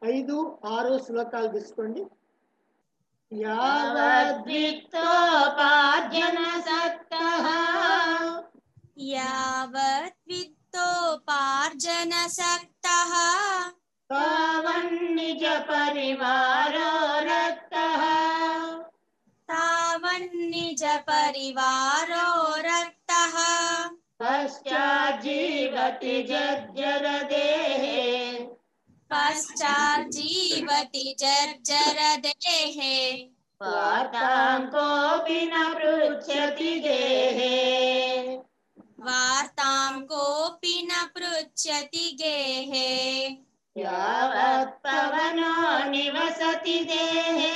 ఐదు ఆరు శ్లోకాలు తీసుకోండి యావద్విత్తోపార్జన సక్తః यावद्वित्तोपार्जनसक्तः तावन्निज परिवारो रक्तः तावन्निजपरिवारो रक्तः पश्चाज्जीवति जर्जरदेहे पश्चाज्जीवति जर्जरदेः वार्तां कोऽपि न पृच्छति गेहे वार्तां कोऽपि न पृच्छति गेहे यावत् पवनो निवसति देहे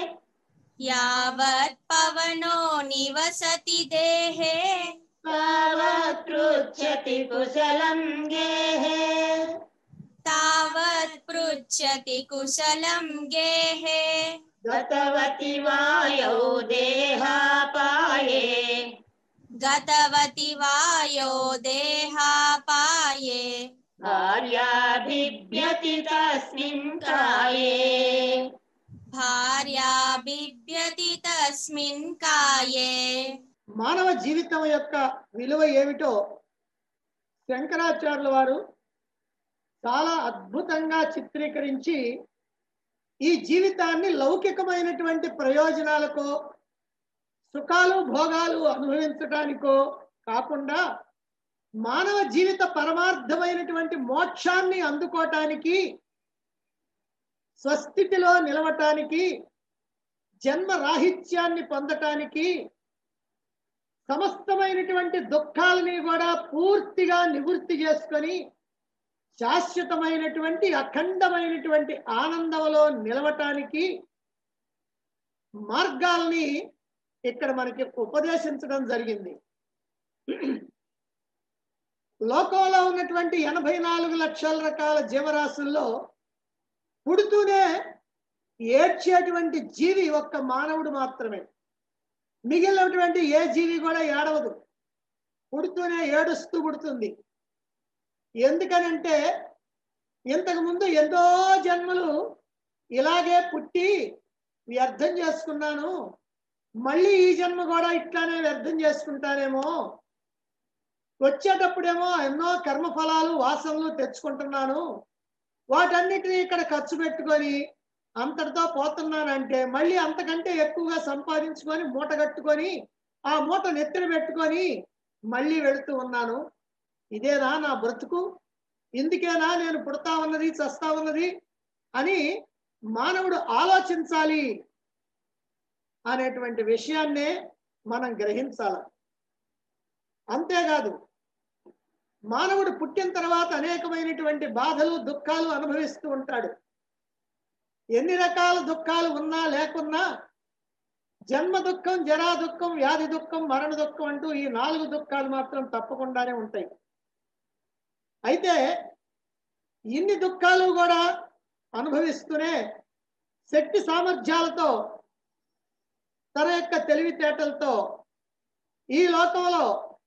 यावत् पवनो निवसति देहे तावत् पृच्छति कुशलं गेहे तावत् पृच्छति कुशलं गेहे गतवति वायौ देहापाये गतवति वायो देहापाये भार्या बिभ्यति तस्मिन् काये भार्या बिभ्यति तस्मिन् काये మానవ జీవితం యొక్క విలువ ఏమిటో శంకరాచార్యుల వారు చాలా అద్భుతంగా చిత్రీకరించి ఈ జీవితాన్ని లౌకికమైనటువంటి ప్రయోజనాలకో సుఖాలు భోగాలు అనుభవించడానికో కాకుండా మానవ జీవిత పరమార్థమైనటువంటి మోక్షాన్ని అందుకోవటానికి స్వస్థితిలో నిలవటానికి జన్మ రాహిత్యాన్ని పొందటానికి సమస్తమైనటువంటి దుఃఖాలని కూడా పూర్తిగా నివృత్తి చేసుకొని శాశ్వతమైనటువంటి అఖండమైనటువంటి ఆనందంలో నిలవటానికి మార్గాల్ని ఇక్కడ మనకి ఉపదేశించడం జరిగింది లోకంలో ఉన్నటువంటి ఎనభై నాలుగు లక్షల రకాల జీవరాశుల్లో పుడుతూనే ఏడ్చేటువంటి జీవి ఒక్క మానవుడు మాత్రమే మిగిలినటువంటి ఏ జీవి కూడా ఏడవదు పుడుతూనే ఏడుస్తూ పుడుతుంది ఎందుకనంటే ఇంతకు ముందు ఎన్నో జన్మలు ఇలాగే పుట్టి వ్యర్థం చేసుకున్నాను మళ్ళీ ఈ జన్మ కూడా ఇట్లానే వ్యర్థం చేసుకుంటానేమో వచ్చేటప్పుడేమో ఎన్నో కర్మఫలాలు వాసనలు తెచ్చుకుంటున్నాను వాటన్నిటిని ఇక్కడ ఖర్చు పెట్టుకొని అంతటితో పోతున్నానంటే మళ్ళీ అంతకంటే ఎక్కువగా సంపాదించుకొని మూట కట్టుకొని ఆ మూట నెత్తిన పెట్టుకొని మళ్ళీ వెళుతూ ఉన్నాను ఇదేనా నా బ్రతుకు ఇందుకేనా నేను పుడతా ఉన్నది చస్తా ఉన్నది అని మానవుడు ఆలోచించాలి అనేటువంటి విషయాన్నే మనం గ్రహించాలి అంతేకాదు మానవుడు పుట్టిన తర్వాత అనేకమైనటువంటి బాధలు దుఃఖాలు అనుభవిస్తూ ఉంటాడు ఎన్ని రకాల దుఃఖాలు ఉన్నా లేకున్నా జన్మ దుఃఖం జరా దుఃఖం వ్యాధి దుఃఖం మరణ దుఃఖం అంటూ ఈ నాలుగు దుఃఖాలు మాత్రం తప్పకుండానే ఉంటాయి అయితే ఇన్ని దుఃఖాలు కూడా అనుభవిస్తూనే శక్తి సామర్థ్యాలతో తన యొక్క తెలివితేటలతో ఈ లోకంలో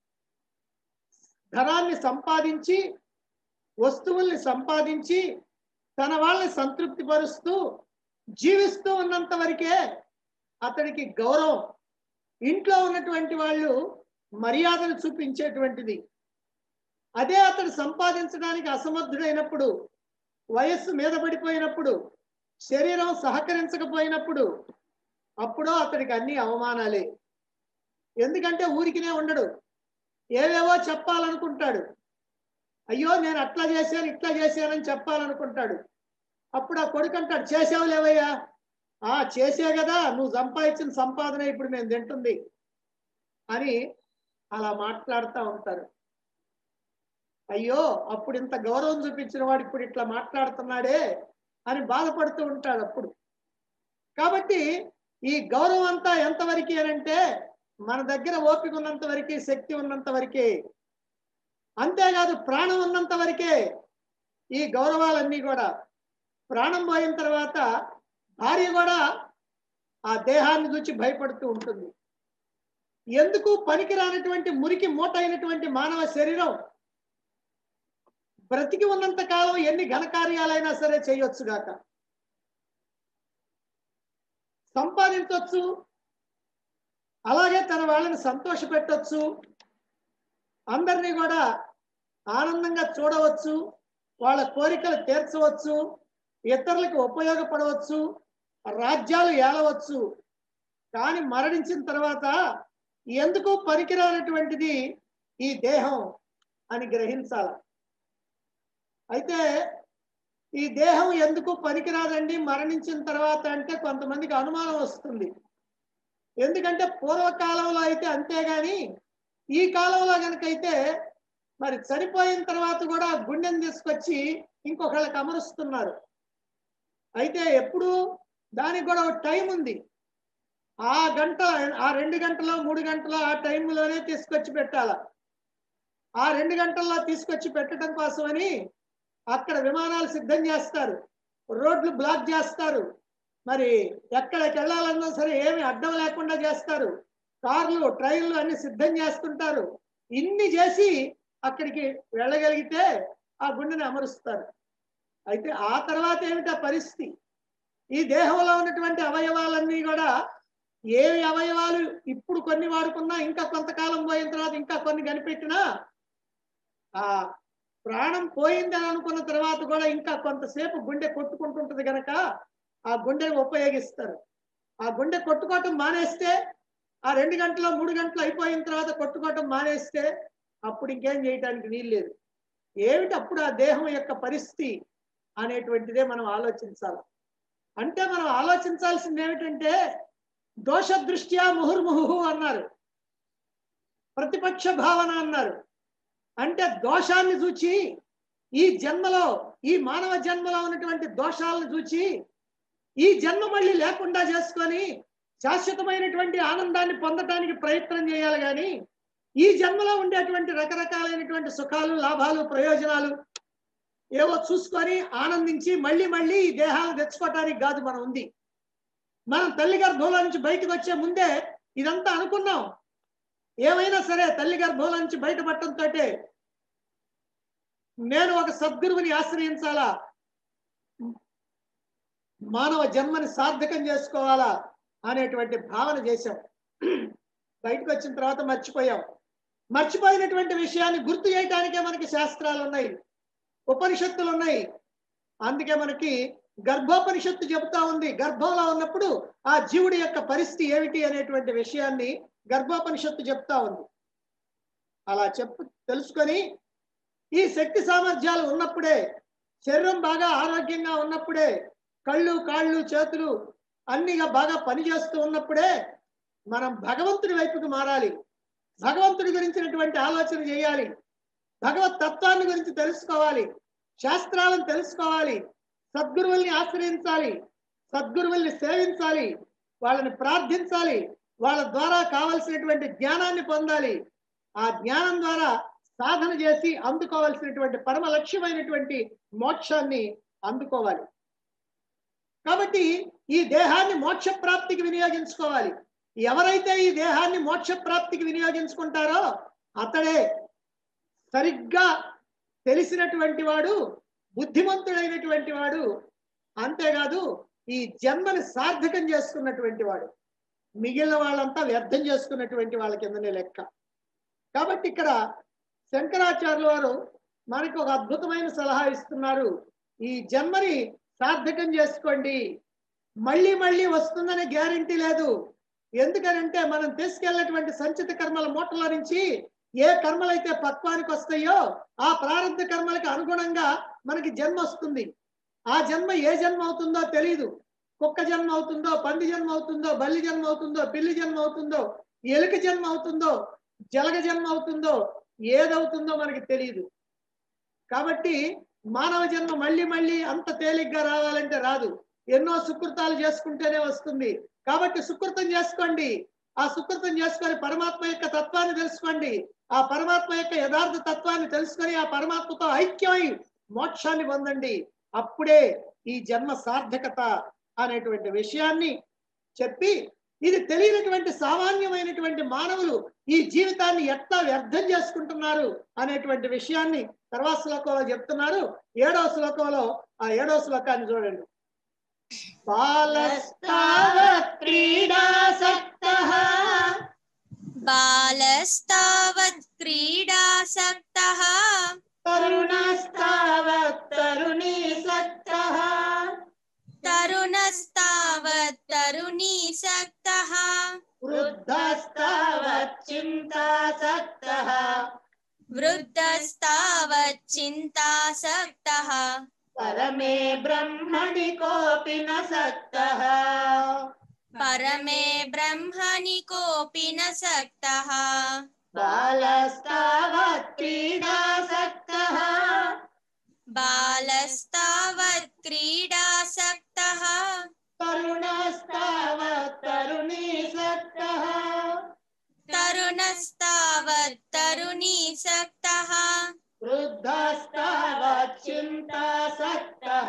ధనాన్ని సంపాదించి వస్తువుల్ని సంపాదించి తన వాళ్ళని సంతృప్తి పరుస్తూ జీవిస్తూ ఉన్నంత వరకే అతడికి గౌరవం ఇంట్లో ఉన్నటువంటి వాళ్ళు మర్యాదను చూపించేటువంటిది అదే అతడు సంపాదించడానికి అసమర్థుడైనప్పుడు వయస్సు మీద పడిపోయినప్పుడు శరీరం సహకరించకపోయినప్పుడు అప్పుడు అతడికి అన్ని అవమానాలే ఎందుకంటే ఊరికినే ఉండడు ఏవేవో చెప్పాలనుకుంటాడు అయ్యో నేను అట్లా చేశాను ఇట్లా చేశానని చెప్పాలనుకుంటాడు అప్పుడు ఆ కొడుకు అంటాడు చేసావు లేవయ్యా ఆ చేసే కదా నువ్వు సంపాదించిన సంపాదన ఇప్పుడు నేను తింటుంది అని అలా మాట్లాడుతూ ఉంటారు అయ్యో అప్పుడు ఇంత గౌరవం చూపించిన వాడు ఇప్పుడు ఇట్లా మాట్లాడుతున్నాడే అని బాధపడుతూ ఉంటాడు అప్పుడు కాబట్టి ఈ గౌరవం అంతా ఎంతవరకు అనంటే మన దగ్గర ఓపిక ఉన్నంత వరకే శక్తి ఉన్నంత వరకే అంతేకాదు ప్రాణం ఉన్నంత వరకే ఈ గౌరవాలన్నీ కూడా ప్రాణం పోయిన తర్వాత భార్య కూడా ఆ దేహాన్ని చూచి భయపడుతూ ఉంటుంది ఎందుకు పనికిరానటువంటి మురికి మూట అయినటువంటి మానవ శరీరం బ్రతికి ఉన్నంత కాలం ఎన్ని ఘనకార్యాలైనా సరే చేయొచ్చు గాక సంపాదించవచ్చు అలాగే తన వాళ్ళని సంతోష పెట్టవచ్చు అందరినీ కూడా ఆనందంగా చూడవచ్చు వాళ్ళ కోరికలు తీర్చవచ్చు ఇతరులకు ఉపయోగపడవచ్చు రాజ్యాలు ఏలవచ్చు కానీ మరణించిన తర్వాత ఎందుకు పనికిరానటువంటిది ఈ దేహం అని గ్రహించాల అయితే ఈ దేహం ఎందుకు పనికిరాదండి మరణించిన తర్వాత అంటే కొంతమందికి అనుమానం వస్తుంది ఎందుకంటే పూర్వకాలంలో అయితే అంతేగాని ఈ కాలంలో కనుకైతే మరి చనిపోయిన తర్వాత కూడా గుండెని తీసుకొచ్చి ఇంకొకళ్ళకి అమరుస్తున్నారు అయితే ఎప్పుడు దానికి కూడా ఒక టైం ఉంది ఆ గంట ఆ రెండు గంటలో మూడు గంటలో ఆ టైంలోనే తీసుకొచ్చి పెట్టాల ఆ రెండు గంటల్లో తీసుకొచ్చి పెట్టడం కోసమని అక్కడ విమానాలు సిద్ధం చేస్తారు రోడ్లు బ్లాక్ చేస్తారు మరి ఎక్కడికి వెళ్ళాలన్నా సరే ఏమి అడ్డం లేకుండా చేస్తారు కార్లు ట్రైన్లు అన్ని సిద్ధం చేస్తుంటారు ఇన్ని చేసి అక్కడికి వెళ్ళగలిగితే ఆ గుండెని అమరుస్తారు అయితే ఆ తర్వాత ఏమిటా పరిస్థితి ఈ దేహంలో ఉన్నటువంటి అవయవాలన్నీ కూడా ఏవి అవయవాలు ఇప్పుడు కొన్ని వాడుకున్నా ఇంకా కొంతకాలం పోయిన తర్వాత ఇంకా కొన్ని కనిపెట్టినా ఆ ప్రాణం పోయిందని అనుకున్న తర్వాత కూడా ఇంకా కొంతసేపు గుండె కొట్టుకుంటుంటది గనక ఆ గుండెని ఉపయోగిస్తారు ఆ గుండె కొట్టుకోవటం మానేస్తే ఆ రెండు గంటలు మూడు గంటలు అయిపోయిన తర్వాత కొట్టుకోవటం మానేస్తే అప్పుడు ఇంకేం చేయటానికి వీలు లేదు ఏమిటి అప్పుడు ఆ దేహం యొక్క పరిస్థితి అనేటువంటిదే మనం ఆలోచించాలి అంటే మనం ఆలోచించాల్సింది ఏమిటంటే దోష దృష్ట్యా ముహుర్ముహు అన్నారు ప్రతిపక్ష భావన అన్నారు అంటే దోషాన్ని చూచి ఈ జన్మలో ఈ మానవ జన్మలో ఉన్నటువంటి దోషాలను చూచి ఈ జన్మ మళ్ళీ లేకుండా చేసుకొని శాశ్వతమైనటువంటి ఆనందాన్ని పొందటానికి ప్రయత్నం చేయాలి కానీ ఈ జన్మలో ఉండేటువంటి రకరకాలైనటువంటి సుఖాలు లాభాలు ప్రయోజనాలు ఏవో చూసుకొని ఆనందించి మళ్ళీ మళ్ళీ ఈ దేహాలను తెచ్చుకోవటానికి కాదు మనం ఉంది మనం తల్లి గర్భంలో నుంచి బయటకు వచ్చే ముందే ఇదంతా అనుకున్నాం ఏమైనా సరే తల్లి గర్భంలో నుంచి బయటపడటంతో నేను ఒక సద్గురువుని ఆశ్రయించాలా మానవ జన్మని సార్థకం చేసుకోవాలా అనేటువంటి భావన చేశాం బయటకు వచ్చిన తర్వాత మర్చిపోయాం మర్చిపోయినటువంటి విషయాన్ని గుర్తు చేయటానికే మనకి శాస్త్రాలు ఉన్నాయి ఉపనిషత్తులు ఉన్నాయి అందుకే మనకి గర్భోపనిషత్తు చెబుతా ఉంది గర్భంలో ఉన్నప్పుడు ఆ జీవుడి యొక్క పరిస్థితి ఏమిటి అనేటువంటి విషయాన్ని గర్భోపనిషత్తు చెప్తా ఉంది అలా చెప్పు తెలుసుకొని ఈ శక్తి సామర్థ్యాలు ఉన్నప్పుడే శరీరం బాగా ఆరోగ్యంగా ఉన్నప్పుడే కళ్ళు కాళ్ళు చేతులు అన్నిగా బాగా పనిచేస్తూ ఉన్నప్పుడే మనం భగవంతుడి వైపుకి మారాలి భగవంతుడి గురించినటువంటి ఆలోచన చేయాలి భగవత్ తత్వాన్ని గురించి తెలుసుకోవాలి శాస్త్రాలను తెలుసుకోవాలి సద్గురువుల్ని ఆశ్రయించాలి సద్గురువుల్ని సేవించాలి వాళ్ళని ప్రార్థించాలి వాళ్ళ ద్వారా కావలసినటువంటి జ్ఞానాన్ని పొందాలి ఆ జ్ఞానం ద్వారా సాధన చేసి అందుకోవాల్సినటువంటి పరమ లక్ష్యమైనటువంటి మోక్షాన్ని అందుకోవాలి కాబట్టి ఈ దేహాన్ని మోక్ష ప్రాప్తికి వినియోగించుకోవాలి ఎవరైతే ఈ దేహాన్ని మోక్ష ప్రాప్తికి వినియోగించుకుంటారో అతడే సరిగ్గా తెలిసినటువంటి వాడు బుద్ధిమంతుడైనటువంటి వాడు అంతేకాదు ఈ జన్మని సార్థకం చేసుకున్నటువంటి వాడు మిగిలిన వాళ్ళంతా వ్యర్థం చేసుకున్నటువంటి వాళ్ళ కిందనే లెక్క కాబట్టి ఇక్కడ శంకరాచార్యుల వారు మనకి ఒక అద్భుతమైన సలహా ఇస్తున్నారు ఈ జన్మని సార్థకం చేసుకోండి మళ్ళీ మళ్ళీ వస్తుందనే గ్యారంటీ లేదు ఎందుకనంటే మనం తీసుకెళ్ళినటువంటి సంచిత కర్మల మూటలో నుంచి ఏ కర్మలైతే పక్వానికి వస్తాయో ఆ ప్రారంభ కర్మలకు అనుగుణంగా మనకి జన్మ వస్తుంది ఆ జన్మ ఏ జన్మ అవుతుందో తెలియదు కుక్క జన్మ అవుతుందో పంది జన్మ అవుతుందో బల్లి జన్మ అవుతుందో పిల్లి జన్మ అవుతుందో ఎలుక జన్మ అవుతుందో జలగ జన్మ అవుతుందో ఏదవుతుందో మనకి తెలియదు కాబట్టి మానవ జన్మ మళ్ళీ మళ్ళీ అంత తేలిగ్గా రావాలంటే రాదు ఎన్నో సుకృతాలు చేసుకుంటేనే వస్తుంది కాబట్టి సుకృతం చేసుకోండి ఆ సుకృతం చేసుకొని పరమాత్మ యొక్క తత్వాన్ని తెలుసుకోండి ఆ పరమాత్మ యొక్క యథార్థ తత్వాన్ని తెలుసుకొని ఆ పరమాత్మతో ఐక్యమై మోక్షాన్ని పొందండి అప్పుడే ఈ జన్మ సార్థకత అనేటువంటి విషయాన్ని చెప్పి ఇది తెలియనటువంటి సామాన్యమైనటువంటి మానవులు ఈ జీవితాన్ని ఎట్లా వ్యర్థం చేసుకుంటున్నారు అనేటువంటి విషయాన్ని తర్వాత శ్లోకంలో చెప్తున్నారు ఏడవ శ్లోకంలో ఆ ఏడవ శ్లోకాన్ని చూడండి బాలస్తావత్ క్రీడాసక్తః బాలస్తావత్ క్రీడాసక్తః తరుణస్తావత్ తరుణీసక్తః తరుణస్తావత్ తరుణీసక్తః వృద్ధస్తావత్ చింతాసక్తః వృద్ధస్తావత్ చింతాసక్తః పరమే బ్రహ్మణి కోపి న సక్తః పరమే బ్రహ్మణి కోపి న సక్తః బాలస్తావత్ క్రీడాసక్తః బాలస్తావత్ క్రీడాసక్తః తరుణస్తావత్ తరుణీసక్తః తరుణస్తావత్ తరుణీసక్తః వృద్ధస్తావత్ చింతాసక్తః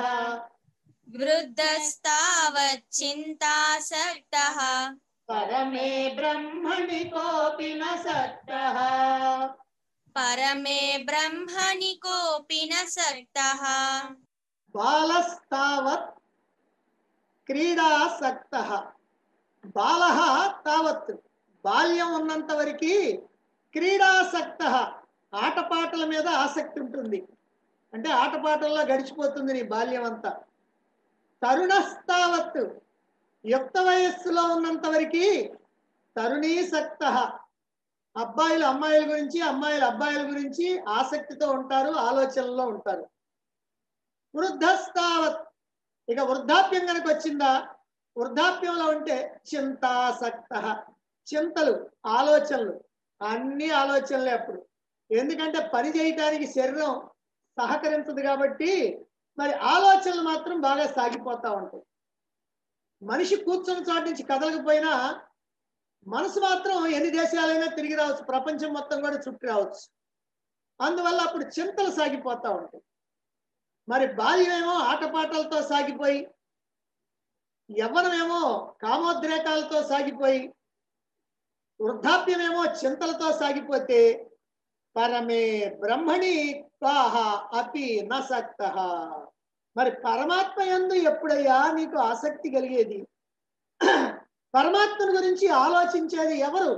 వృద్ధస్తావత్ చింతాసక్తః పరమే బ్రహ్మణి కోపి న సక్తః పరమే బ్రహ్మణి కోపి న సక్తః బాలస్తావత్ క్రీడాసక్త బాల తావత్ బాల్యం ఉన్నంత వరకు క్రీడాసక్త ఆటపాటల మీద ఆసక్తి ఉంటుంది అంటే ఆటపాటల్లో గడిచిపోతుంది నీ బాల్యం అంతా తరుణస్తావత్ యుక్త వయస్సులో ఉన్నంత వరకు తరుణీసక్త అబ్బాయిలు అమ్మాయిల గురించి అమ్మాయిలు అబ్బాయిల గురించి ఆసక్తితో ఉంటారు ఆలోచనలో ఉంటారు వృద్ధస్తావత్ ఇక వృద్ధాప్యం కనుక వచ్చిందా వృద్ధాప్యంలో ఉంటే చింతాసక్త చింతలు ఆలోచనలు అన్ని ఆలోచనలే అప్పుడు ఎందుకంటే పని చేయటానికి శరీరం సహకరించదు కాబట్టి మరి ఆలోచనలు మాత్రం బాగా సాగిపోతా ఉంటాయి మనిషి కూర్చున్న చోటు నుంచి కదలకపోయినా మనసు మాత్రం ఎన్ని దేశాలైనా తిరిగి రావచ్చు ప్రపంచం మొత్తం కూడా చుట్టి రావచ్చు అందువల్ల అప్పుడు చింతలు సాగిపోతా ఉంటాయి మరి బాల్యమేమో ఆటపాటలతో సాగిపోయి యవ్వనమేమో కామోద్రేకాలతో సాగిపోయి వృద్ధాప్యమేమో చింతలతో సాగిపోతే పరమే బ్రహ్మణి కాహ అపి నసక్త మరి పరమాత్మ యందు ఎప్పుడయ్యా నీకు ఆసక్తి కలిగేది పరమాత్మను గురించి ఆలోచించేది ఎవరు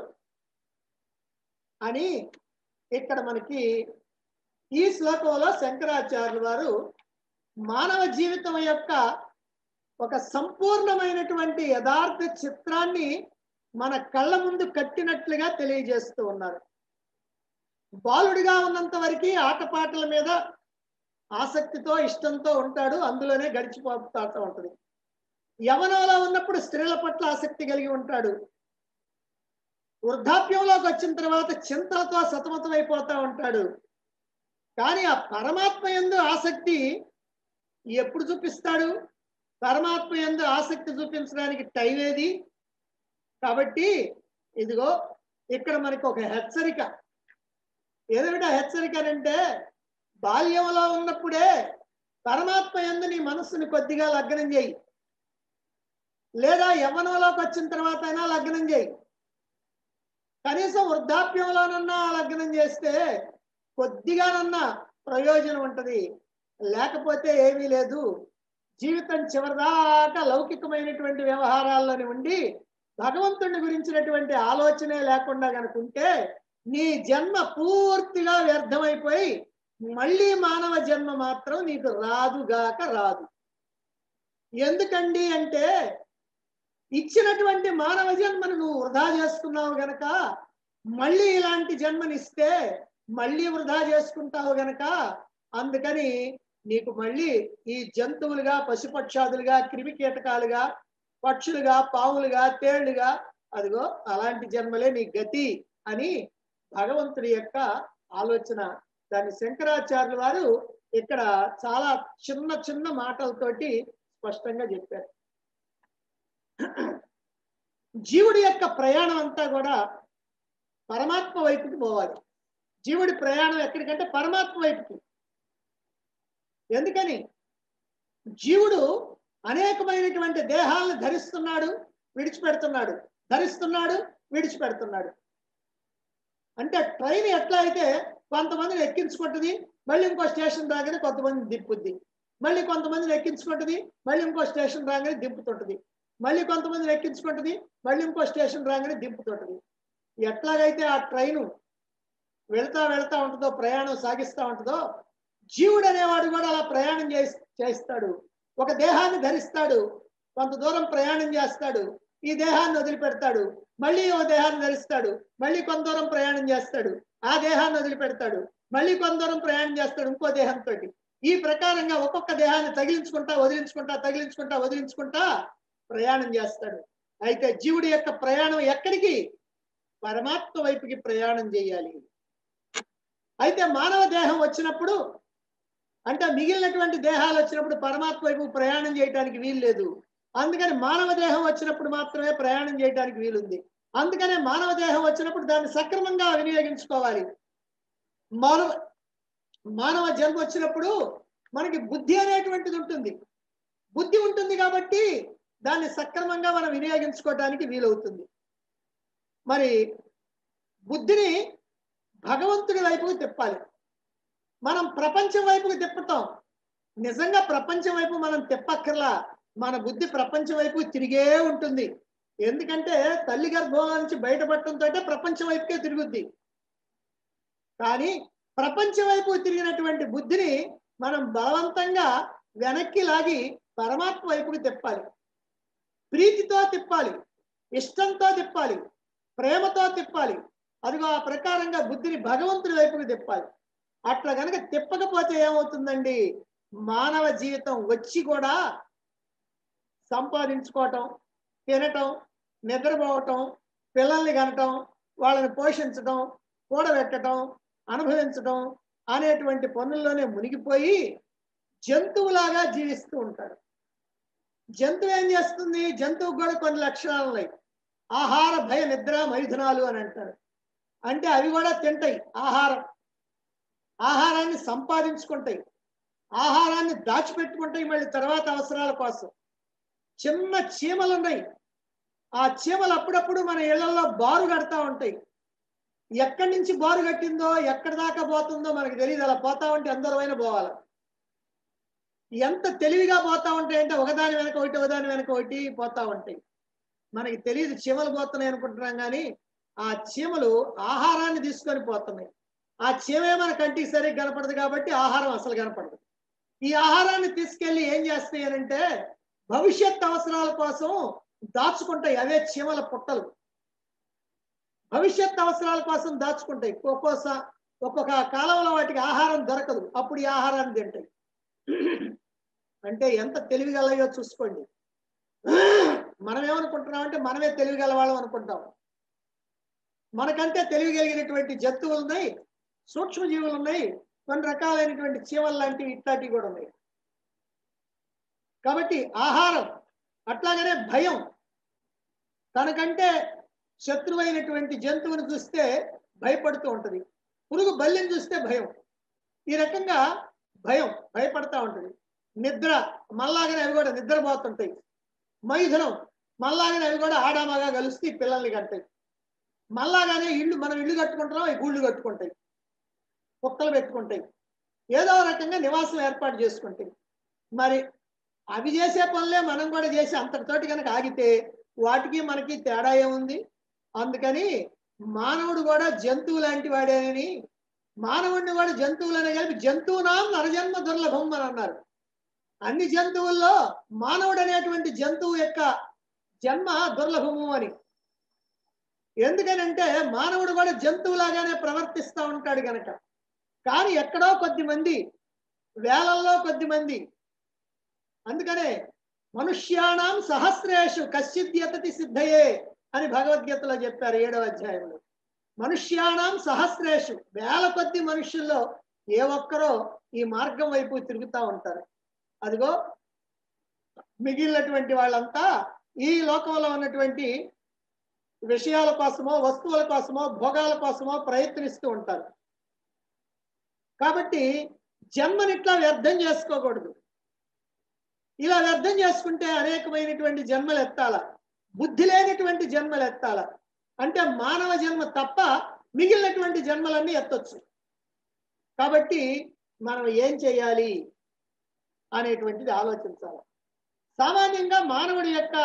అని ఇక్కడ మనకి ఈ శ్లోకంలో శంకరాచార్యులు వారు మానవ జీవితం యొక్క ఒక సంపూర్ణమైనటువంటి యథార్థ చిత్రాన్ని మన కళ్ళ ముందు కట్టినట్లుగా తెలియజేస్తూ ఉన్నారు బాలుడిగా ఉన్నంత వరకు ఆటపాటల మీద ఆసక్తితో ఇష్టంతో ఉంటాడు అందులోనే గడిచిపోతా ఉంటుంది యవనంలో ఉన్నప్పుడు స్త్రీల పట్ల ఆసక్తి కలిగి ఉంటాడు వృద్ధాప్యంలోకి వచ్చిన తర్వాత చింతలతో సతమతమైపోతా ఉంటాడు కానీ ఆ పరమాత్మ ఎందు ఆసక్తి ఎప్పుడు చూపిస్తాడు పరమాత్మ ఎందు ఆసక్తి చూపించడానికి టైం ఏది కాబట్టి ఇదిగో ఇక్కడ మనకి ఒక హెచ్చరిక ఏమిటా హెచ్చరిక అంటే బాల్యంలో ఉన్నప్పుడే పరమాత్మ ఎందు నీ మనస్సుని కొద్దిగా లగ్నం చేయి లేదా యవ్వనంలోకి వచ్చిన తర్వాత అయినా లగ్నం చేయి కనీసం వృద్ధాప్యంలోనన్నా లగ్నం చేస్తే కొద్దిగానన్నా ప్రయోజనం ఉంటది లేకపోతే ఏమీ లేదు జీవితం చివరిదాకా లౌకికమైనటువంటి వ్యవహారాల్లోని ఉండి భగవంతుడిని గురించినటువంటి ఆలోచనే లేకుండా కనుకుంటే నీ జన్మ పూర్తిగా వ్యర్థమైపోయి మళ్ళీ మానవ జన్మ మాత్రం నీకు రాదుగాక రాదు ఎందుకండి అంటే ఇచ్చినటువంటి మానవ జన్మను నువ్వు వృధా చేసుకున్నావు గనక మళ్ళీ ఇలాంటి జన్మనిస్తే మళ్ళీ వృధా చేసుకుంటావు గనక అందుకని నీకు మళ్ళీ ఈ జంతువులుగా పశుపక్షాదులుగా క్రిమి కీటకాలుగా పక్షులుగా పావులుగా తేళ్లుగా అదిగో అలాంటి జన్మలే నీ గతి అని భగవంతుడి యొక్క ఆలోచన దాన్ని శంకరాచార్యుల వారు ఇక్కడ చాలా చిన్న చిన్న మాటలతోటి స్పష్టంగా చెప్పారు జీవుడి యొక్క ప్రయాణం అంతా కూడా పరమాత్మ వైపుకి పోవాలి జీవుడి ప్రయాణం ఎక్కడికంటే పరమాత్మ వైపుకి ఎందుకని జీవుడు అనేకమైనటువంటి దేహాలను ధరిస్తున్నాడు విడిచిపెడుతున్నాడు ధరిస్తున్నాడు విడిచిపెడుతున్నాడు అంటే ట్రైన్ ఎట్లా అయితే కొంతమందిని ఎక్కించుకుంటుంది మళ్ళీ ఇంకో స్టేషన్ రాగానే కొంతమంది దింపుద్ది మళ్ళీ కొంతమందిని ఎక్కించుకుంటుంది మళ్ళీ ఇంకో స్టేషన్ రాగానే దింపుతుంటది మళ్ళీ కొంతమందిని ఎక్కించుకుంటుంది మళ్ళీ ఇంకో స్టేషన్ రాగానే దింపుతుంటది ఎట్లాగైతే ఆ ట్రైను వెళ్తా వెళ్తా ఉంటుందో ప్రయాణం సాగిస్తూ ఉంటుందో జీవుడు అనేవాడు కూడా అలా ప్రయాణం చేసి చేస్తాడు ఒక దేహాన్ని ధరిస్తాడు కొంత దూరం ప్రయాణం చేస్తాడు ఈ దేహాన్ని వదిలిపెడతాడు మళ్ళీ ఓ దేహాన్ని ధరిస్తాడు మళ్ళీ కొంత దూరం ప్రయాణం చేస్తాడు ఆ దేహాన్ని వదిలిపెడతాడు మళ్ళీ కొంత దూరం ప్రయాణం చేస్తాడు ఇంకో దేహంతో ఈ ప్రకారంగా ఒక్కొక్క దేహాన్ని తగిలించుకుంటా వదిలించుకుంటా తగిలించుకుంటా వదిలించుకుంటా ప్రయాణం చేస్తాడు అయితే జీవుడి యొక్క ప్రయాణం ఎక్కడికి పరమాత్మ వైపుకి ప్రయాణం చేయాలి అయితే మానవ దేహం వచ్చినప్పుడు అంటే మిగిలినటువంటి దేహాలు వచ్చినప్పుడు పరమాత్మ వైపు ప్రయాణం చేయడానికి వీలు లేదు అందుకని మానవ దేహం వచ్చినప్పుడు మాత్రమే ప్రయాణం చేయడానికి వీలుంది అందుకనే మానవ దేహం వచ్చినప్పుడు దాన్ని సక్రమంగా వినియోగించుకోవాలి మానవ మానవ జన్మ వచ్చినప్పుడు మనకి బుద్ధి అనేటువంటిది ఉంటుంది బుద్ధి ఉంటుంది కాబట్టి దాన్ని సక్రమంగా మనం వినియోగించుకోవడానికి వీలవుతుంది మరి బుద్ధిని భగవంతుడి వైపుకు తిప్పాలి మనం ప్రపంచం వైపుకు తిప్పుతాం నిజంగా ప్రపంచం వైపు మనం తిప్పక్కర్లా మన బుద్ధి ప్రపంచం వైపు తిరిగే ఉంటుంది ఎందుకంటే తల్లి గర్భం నుంచి బయటపడటంతో ప్రపంచం వైపుకే తిరుగుద్ది కానీ ప్రపంచం వైపు తిరిగినటువంటి బుద్ధిని మనం బలవంతంగా వెనక్కి లాగి పరమాత్మ వైపుకి తిప్పాలి ప్రీతితో తిప్పాలి ఇష్టంతో తిప్పాలి ప్రేమతో తిప్పాలి అదిగో ఆ ప్రకారంగా బుద్ధిని భగవంతుడి వైపుకి తిప్పాలి అట్లా కనుక తిప్పకపోతే ఏమవుతుందండి మానవ జీవితం వచ్చి కూడా సంపాదించుకోవటం తినటం నిద్రపోవటం పిల్లల్ని కనటం వాళ్ళని పోషించటం కూడబెట్టడం అనుభవించడం అనేటువంటి పనుల్లోనే మునిగిపోయి జంతువులాగా జీవిస్తూ ఉంటారు జంతువు ఏం చేస్తుంది జంతువుకు కూడా కొన్ని లక్షణాలు ఉన్నాయి ఆహార భయ నిద్ర మైథునాలు అని అంటారు అంటే అవి కూడా తింటాయి ఆహారం ఆహారాన్ని సంపాదించుకుంటాయి ఆహారాన్ని దాచిపెట్టుకుంటాయి మళ్ళీ తర్వాత అవసరాల కోసం చిన్న చీమలు ఉన్నాయి ఆ చీమలు అప్పుడప్పుడు మన ఇళ్లలో బారు కడతా ఉంటాయి ఎక్కడి నుంచి బారు కట్టిందో ఎక్కడి దాకా పోతుందో మనకు తెలియదు అలా పోతా ఉంటే అందరమైన పోవాలి ఎంత తెలివిగా పోతా ఉంటాయి అంటే ఒకదాని వెనక ఒకటి ఒకదాని వెనక ఒకటి పోతా ఉంటాయి మనకి తెలియదు చీమలు పోతున్నాయి అనుకుంటున్నాం కానీ ఆ చీమలు ఆహారాన్ని తీసుకొని పోతున్నాయి ఆ చీమే మన కంటికి సరిగ్గా కనపడదు కాబట్టి ఆహారం అసలు కనపడదు ఈ ఆహారాన్ని తీసుకెళ్లి ఏం చేస్తాయి అంటే భవిష్యత్ అవసరాల కోసం దాచుకుంటాయి అవే చీమల పుట్టలు భవిష్యత్ అవసరాల కోసం దాచుకుంటాయి ఒక్కోస ఒక్కొక్క కాలంలో వాటికి ఆహారం దొరకదు అప్పుడు ఈ ఆహారాన్ని తింటాయి అంటే ఎంత తెలివిగలయో చూసుకోండి మనం ఏమనుకుంటున్నాం అంటే మనమే తెలివిగల వాళ్ళం అనుకుంటాం మనకంటే తెలివి కలిగినటువంటి జంతువులు ఉన్నాయి సూక్ష్మజీవులు ఉన్నాయి కొన్ని రకాలైనటువంటి చీమలు లాంటివి ఇట్లాంటివి కూడా ఉన్నాయి కాబట్టి ఆహారం అట్లాగనే భయం తనకంటే శత్రువైనటువంటి జంతువుని చూస్తే భయపడుతూ ఉంటది పురుగు బల్లిని చూస్తే భయం ఈ రకంగా భయం భయపడతా ఉంటది నిద్ర మళ్ళాగానే అవి కూడా నిద్రపోతుంటాయి మైథునం మళ్ళాగానే అవి కూడా ఆడామగా కలిసి పిల్లల్ని కంటాయి మళ్ళాగానే ఇల్లు మనం ఇల్లు కట్టుకుంటున్నాం అవి గూళ్ళు కట్టుకుంటాయి కుక్కలు పెట్టుకుంటాయి ఏదో రకంగా నివాసం ఏర్పాటు చేసుకుంటాయి మరి అవి చేసే పనులే మనం కూడా చేసి అంతటితోటి కనుక ఆగితే వాటికి మనకి తేడా ఏముంది అందుకని మానవుడు కూడా జంతువు లాంటి వాడేనని మానవుడిని కూడా జంతువులనే కలిపి జంతువునాం నరజన్మ దుర్లభం అని అన్నారు అన్ని జంతువుల్లో మానవుడు అనేటువంటి జంతువు యొక్క జన్మ దుర్లభము అని ఎందుకనంటే మానవుడు కూడా జంతువులాగానే ప్రవర్తిస్తూ ఉంటాడు గనక కానీ ఎక్కడో కొద్ది మంది వేలల్లో కొద్ది మంది అందుకనే మనుష్యాణం సహస్రేషు కశ్చిద్యతతి సిద్ధయే అని భగవద్గీతలో చెప్పారు ఏడవ అధ్యాయంలో మనుష్యాణం సహస్రేషు వేల కొద్ది మనుషుల్లో ఏ ఒక్కరో ఈ మార్గం వైపు తిరుగుతూ ఉంటారు అదిగో మిగిలినటువంటి వాళ్ళంతా ఈ లోకంలో ఉన్నటువంటి విషయాల కోసమో వస్తువుల కోసమో భోగాల కోసమో ప్రయత్నిస్తూ ఉంటారు కాబట్టి జన్మనిట్లా వ్యర్థం చేసుకోకూడదు ఇలా వ్యర్థం చేసుకుంటే అనేకమైనటువంటి జన్మలు ఎత్తాల బుద్ధి లేనటువంటి జన్మలు ఎత్తాల అంటే మానవ జన్మ తప్ప మిగిలినటువంటి జన్మలన్నీ ఎత్తొచ్చు కాబట్టి మనం ఏం చేయాలి అనేటువంటిది ఆలోచించాలి సామాన్యంగా మానవుడి యొక్క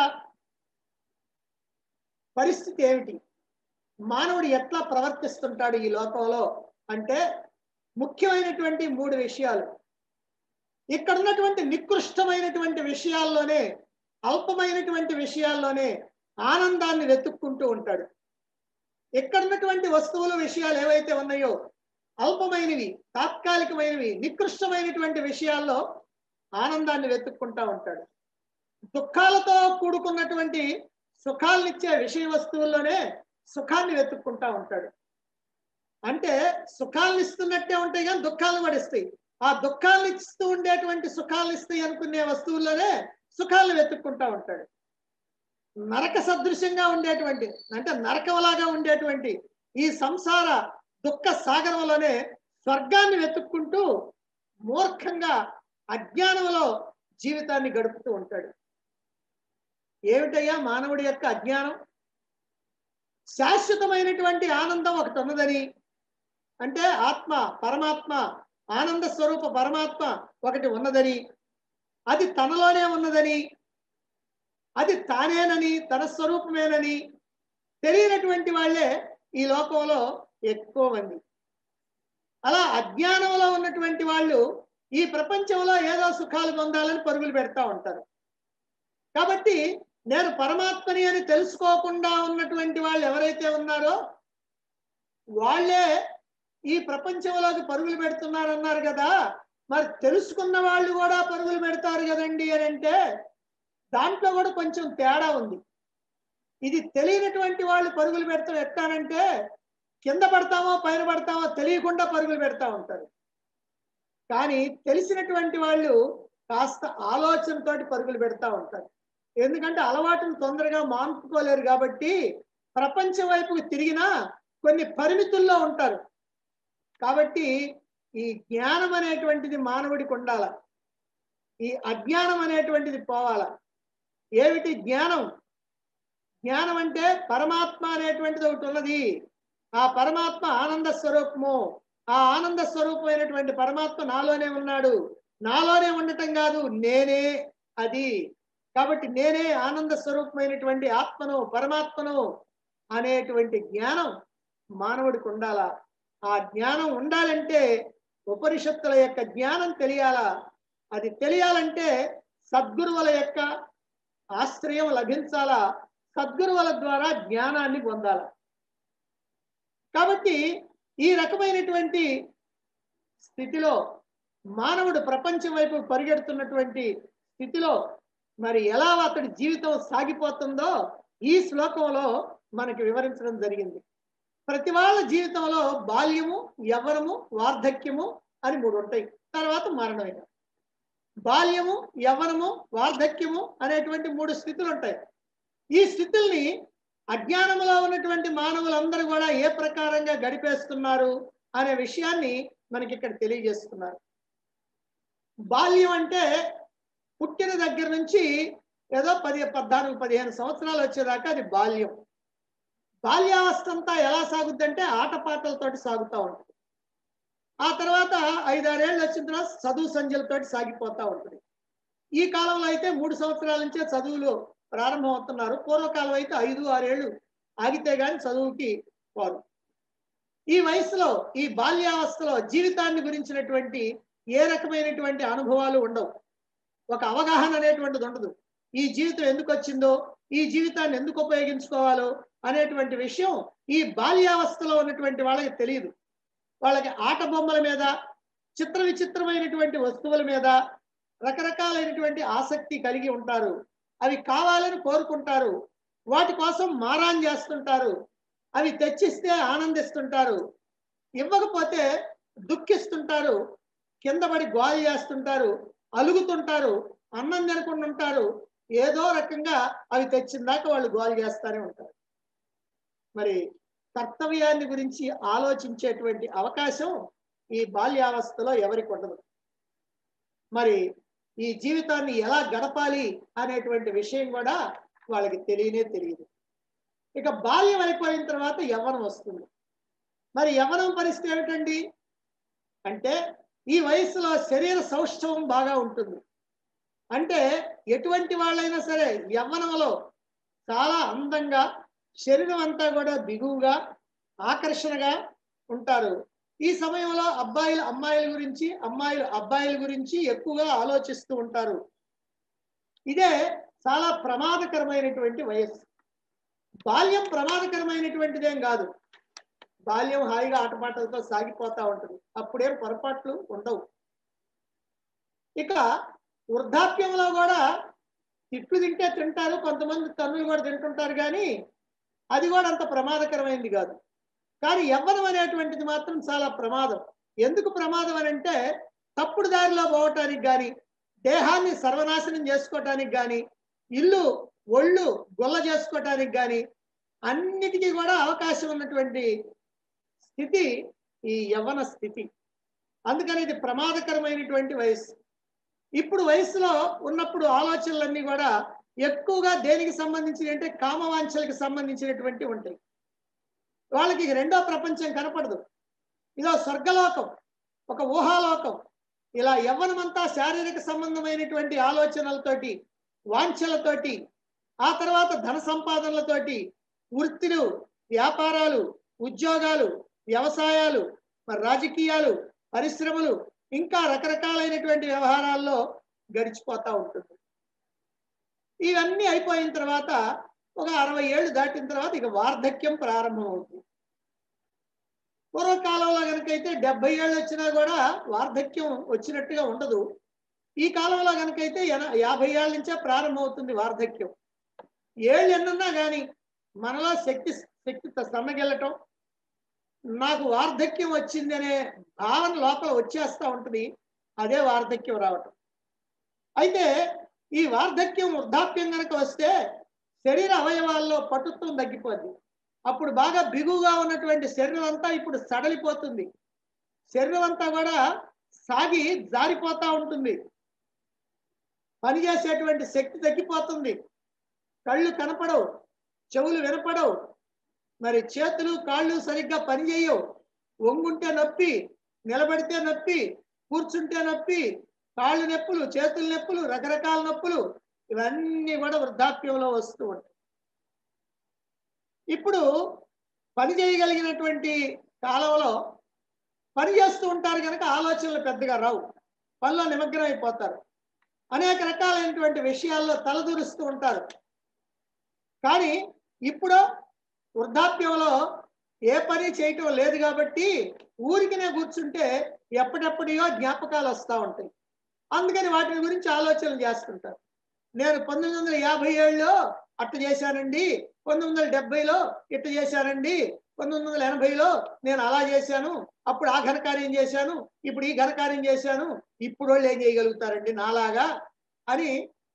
పరిస్థితి ఏమిటి మానవుడు ఎట్లా ప్రవర్తిస్తుంటాడు ఈ లోకంలో అంటే ముఖ్యమైనటువంటి మూడు విషయాలు ఇక్కడ ఉన్నటువంటి నికృష్టమైనటువంటి విషయాల్లోనే అల్పమైనటువంటి విషయాల్లోనే ఆనందాన్ని వెతుక్కుంటూ ఉంటాడు ఇక్కడ ఉన్నటువంటి వస్తువులు విషయాలు ఏవైతే ఉన్నాయో అల్పమైనవి తాత్కాలికమైనవి నికృష్టమైనటువంటి విషయాల్లో ఆనందాన్ని వెతుక్కుంటా ఉంటాడు దుఃఖాలతో కూడుకున్నటువంటి సుఖాలనిచ్చే విషయ వస్తువుల్లోనే సుఖాన్ని వెతుక్కుంటా ఉంటాడు అంటే సుఖాలను ఇస్తున్నట్టే ఉంటాయి కానీ దుఃఖాలను కూడా ఇస్తాయి ఆ దుఃఖాలను ఇస్తూ ఉండేటువంటి సుఖాలను ఇస్తాయి అనుకునే వస్తువుల్లోనే సుఖాలను వెతుక్కుంటా ఉంటాడు నరక సదృశ్యంగా ఉండేటువంటి అంటే నరకంలాగా ఉండేటువంటి ఈ సంసార దుఃఖ సాగరంలోనే స్వర్గాన్ని వెతుక్కుంటూ మూర్ఖంగా అజ్ఞానంలో జీవితాన్ని గడుపుతూ ఉంటాడు ఏమిటయ్యా మానవుడి యొక్క అజ్ఞానం శాశ్వతమైనటువంటి ఆనందం ఒకటి ఉన్నదని అంటే ఆత్మ పరమాత్మ ఆనంద స్వరూప పరమాత్మ ఒకటి ఉన్నదని అది తనలోనే ఉన్నదని అది తానేనని తన స్వరూపమేనని తెలియనటువంటి వాళ్ళే ఈ లోకంలో ఎక్కువ మంది అలా అజ్ఞానంలో ఉన్నటువంటి వాళ్ళు ఈ ప్రపంచంలో ఏదో సుఖాలు పొందాలని పరుగులు పెడతా ఉంటారు కాబట్టి నేను పరమాత్మని అని తెలుసుకోకుండా ఉన్నటువంటి వాళ్ళు ఎవరైతే ఉన్నారో వాళ్ళే ఈ ప్రపంచంలోకి పరుగులు పెడుతున్నారు అన్నారు కదా మరి తెలుసుకున్న వాళ్ళు కూడా పరుగులు పెడతారు కదండి అని అంటే దాంట్లో కూడా కొంచెం తేడా ఉంది ఇది తెలియనటువంటి వాళ్ళు పరుగులు పెడతాం ఎట్టానంటే కింద పడతామో పైన పడతామో తెలియకుండా పరుగులు పెడతా ఉంటారు కానీ తెలిసినటువంటి వాళ్ళు కాస్త ఆలోచనతోటి పరుగులు పెడతా ఉంటారు ఎందుకంటే అలవాటును తొందరగా మానుకోలేరు కాబట్టి ప్రపంచం వైపుకు తిరిగినా కొన్ని పరిమితుల్లో ఉంటారు కాబట్టి ఈ జ్ఞానం అనేటువంటిది మానవుడికి ఉండాల ఈ అజ్ఞానం అనేటువంటిది పోవాల ఏమిటి జ్ఞానం జ్ఞానం అంటే పరమాత్మ అనేటువంటిది ఒకటి ఉన్నది ఆ పరమాత్మ ఆనంద స్వరూపము ఆ ఆనంద స్వరూపమైనటువంటి పరమాత్మ నాలోనే ఉన్నాడు నాలోనే ఉండటం కాదు నేనే అది కాబట్టి నేనే ఆనంద స్వరూపమైనటువంటి ఆత్మను పరమాత్మను అనేటువంటి జ్ఞానం మానవుడికి ఉండాలా ఆ జ్ఞానం ఉండాలంటే ఉపనిషత్తుల యొక్క జ్ఞానం తెలియాలా అది తెలియాలంటే సద్గురువుల యొక్క ఆశ్రయం లభించాలా సద్గురువుల ద్వారా జ్ఞానాన్ని పొందాల కాబట్టి ఈ రకమైనటువంటి స్థితిలో మానవుడు ప్రపంచం వైపు పరిగెడుతున్నటువంటి స్థితిలో మరి ఎలా అతడి జీవితం సాగిపోతుందో ఈ శ్లోకంలో మనకి వివరించడం జరిగింది ప్రతి వాళ్ళ జీవితంలో బాల్యము యవ్వనము వార్ధక్యము అని మూడు ఉంటాయి తర్వాత మరణమే బాల్యము యవ్వనము వార్ధక్యము అనేటువంటి మూడు స్థితులు ఉంటాయి ఈ స్థితుల్ని అజ్ఞానంలో ఉన్నటువంటి మానవులందరూ కూడా ఏ ప్రకారంగా గడిపేస్తున్నారు అనే విషయాన్ని మనకి ఇక్కడ తెలియజేస్తున్నారు బాల్యం అంటే పుట్టిన దగ్గర నుంచి ఏదో పది పద్నాలుగు పదిహేను సంవత్సరాలు వచ్చేదాకా అది బాల్యం బాల్యావస్థ అంతా ఎలా సాగుద్దంటే ఆటపాటలతోటి సాగుతూ ఉంటుంది ఆ తర్వాత ఐదారేళ్ళు వచ్చిన తర్వాత చదువు సంధ్యలతోటి సాగిపోతూ ఉంటుంది ఈ కాలంలో అయితే మూడు సంవత్సరాల నుంచే చదువులు ప్రారంభం అవుతున్నారు పూర్వకాలం అయితే ఐదు ఆరేళ్ళు ఆగితే గాని చదువుకి పోరు ఈ వయసులో ఈ బాల్యావస్థలో జీవితాన్ని గురించినటువంటి ఏ రకమైనటువంటి అనుభవాలు ఉండవు ఒక అవగాహన అనేటువంటిది ఉండదు ఈ జీవితం ఎందుకు వచ్చిందో ఈ జీవితాన్ని ఎందుకు ఉపయోగించుకోవాలో అనేటువంటి విషయం ఈ బాల్యావస్థలో ఉన్నటువంటి వాళ్ళకి తెలియదు వాళ్ళకి ఆట బొమ్మల మీద చిత్ర విచిత్రమైనటువంటి వస్తువుల మీద రకరకాలైనటువంటి ఆసక్తి కలిగి ఉంటారు అవి కావాలని కోరుకుంటారు వాటి కోసం మారాన్ చేస్తుంటారు అవి తెచ్చిస్తే ఆనందిస్తుంటారు ఇవ్వకపోతే దుఃఖిస్తుంటారు కింద పడి గోల చేస్తుంటారు అలుగుతుంటారు అన్నం తినకుండా ఉంటారు ఏదో రకంగా అవి తెచ్చిన దాకా వాళ్ళు గోల చేస్తూనే ఉంటారు మరి కర్తవ్యాన్ని గురించి ఆలోచించేటువంటి అవకాశం ఈ బాల్యావస్థలో ఎవరికి ఉండదు మరి ఈ జీవితాన్ని ఎలా గడపాలి అనేటువంటి విషయం కూడా వాళ్ళకి తెలియనే తెలియదు ఇక బాల్యం అయిపోయిన తర్వాత యవ్వనం వస్తుంది మరి యవ్వనం పరిస్థితి ఏమిటండి అంటే ఈ వయసులో శరీర సౌష్ఠవం బాగా ఉంటుంది అంటే ఎటువంటి వాళ్ళైనా సరే యవ్వనంలో చాలా అందంగా శరీరం అంతా కూడా బిగువుగా ఆకర్షణగా ఉంటారు ఈ సమయంలో అబ్బాయిలు అమ్మాయిల గురించి అమ్మాయిలు అబ్బాయిల గురించి ఎక్కువగా ఆలోచిస్తూ ఉంటారు ఇదే చాలా ప్రమాదకరమైనటువంటి వయస్సు బాల్యం ప్రమాదకరమైనటువంటిదేం కాదు బాల్యం హాయిగా ఆటపాటలతో సాగిపోతా ఉంటుంది అప్పుడేం పొరపాట్లు ఉండవు ఇక వృద్ధాప్యంలో కూడా తిట్లు తింటే తింటారు కొంతమంది తన్నులు కూడా తింటుంటారు కానీ అది కూడా అంత ప్రమాదకరమైంది కాదు కానీ యవ్వనం అనేటువంటిది మాత్రం చాలా ప్రమాదం ఎందుకు ప్రమాదం అని అంటే తప్పుడు దారిలో పోవటానికి కానీ దేహాన్ని సర్వనాశనం చేసుకోవటానికి కానీ ఇల్లు ఒళ్ళు గొల్ల చేసుకోవటానికి కానీ అన్నిటికీ కూడా అవకాశం ఉన్నటువంటి స్థితి ఈ యవ్వన స్థితి అందుకని ఇది ప్రమాదకరమైనటువంటి వయస్సు ఇప్పుడు వయసులో ఉన్నప్పుడు ఆలోచనలన్నీ కూడా ఎక్కువగా దేనికి సంబంధించి అంటే కామవాంఛలకు సంబంధించినటువంటి ఉంటాయి వాళ్ళకి ఇక రెండో ప్రపంచం కనపడదు ఇదో స్వర్గలోకం ఒక ఊహాలోకం ఇలా యవ్వనమంతా శారీరక సంబంధమైనటువంటి ఆలోచనలతోటి వాంఛలతోటి ఆ తర్వాత ధన సంపాదనలతోటి వృత్తులు వ్యాపారాలు ఉద్యోగాలు వ్యవసాయాలు మరి రాజకీయాలు పరిశ్రమలు ఇంకా రకరకాలైనటువంటి వ్యవహారాల్లో గడిచిపోతూ ఉంటుంది ఇవన్నీ అయిపోయిన తర్వాత ఒక అరవై ఏళ్ళు దాటిన తర్వాత ఇక వార్ధక్యం ప్రారంభం అవుతుంది పూర్వకాలంలో కనుకైతే డెబ్బై ఏళ్ళు వచ్చినా కూడా వార్ధక్యం వచ్చినట్టుగా ఉండదు ఈ కాలంలో కనుకైతే ఎన- యాభై ఏళ్ళ నుంచే ప్రారంభం అవుతుంది వార్ధక్యం ఏళ్ళు ఎన్నున్నా కానీ మనలో శక్తి శక్తి సన్నగిల్లటం నాకు వార్ధక్యం వచ్చింది అనే భావన లోపల వచ్చేస్తూ ఉంటుంది అదే వార్ధక్యం రావటం అయితే ఈ వార్ధక్యం వృద్ధాప్యం కనుక వస్తే శరీర అవయవాల్లో పటుత్వం తగ్గిపోద్ది అప్పుడు బాగా బిగువుగా ఉన్నటువంటి శరీరం అంతా ఇప్పుడు సడలిపోతుంది శరీరం అంతా కూడా సాగి జారిపోతా ఉంటుంది పనిచేసేటువంటి శక్తి తగ్గిపోతుంది కళ్ళు కనపడవు చెవులు వినపడవు మరి చేతులు కాళ్ళు సరిగ్గా పనిచేయవు వంగుంటే నొప్పి నిలబడితే నొప్పి కూర్చుంటే నొప్పి కాళ్ళు నొప్పులు చేతుల నొప్పులు రకరకాల నొప్పులు ఇవన్నీ కూడా వృద్ధాప్యంలో వస్తూ ఉంటాయి ఇప్పుడు పని చేయగలిగినటువంటి కాలంలో పని చేస్తూ ఉంటారు కనుక ఆలోచనలు పెద్దగా రావు పనిలో నిమగ్నం అయిపోతారు అనేక రకాలైనటువంటి విషయాల్లో తలదూరుస్తూ ఉంటారు కానీ ఇప్పుడు వృద్ధాప్యంలో ఏ పని చేయటం లేదు కాబట్టి ఊరికినే కూర్చుంటే ఎప్పటిప్పటియో జ్ఞాపకాలు వస్తూ ఉంటాయి అందుకని వాటి గురించి ఆలోచనలు చేస్తుంటారు నేను పంతొమ్మిది వందల యాభై ఏడులో అట్ట చేశానండి పంతొమ్మిది వందల డెబ్బైలో ఇట్ట చేశానండి పంతొమ్మిది వందల ఎనభైలో నేను అలా చేశాను అప్పుడు ఆ ఘనకార్యం చేశాను ఇప్పుడు ఈ ఘనకార్యం చేశాను ఇప్పుడు వాళ్ళు ఏం చేయగలుగుతారండి నాలాగా అని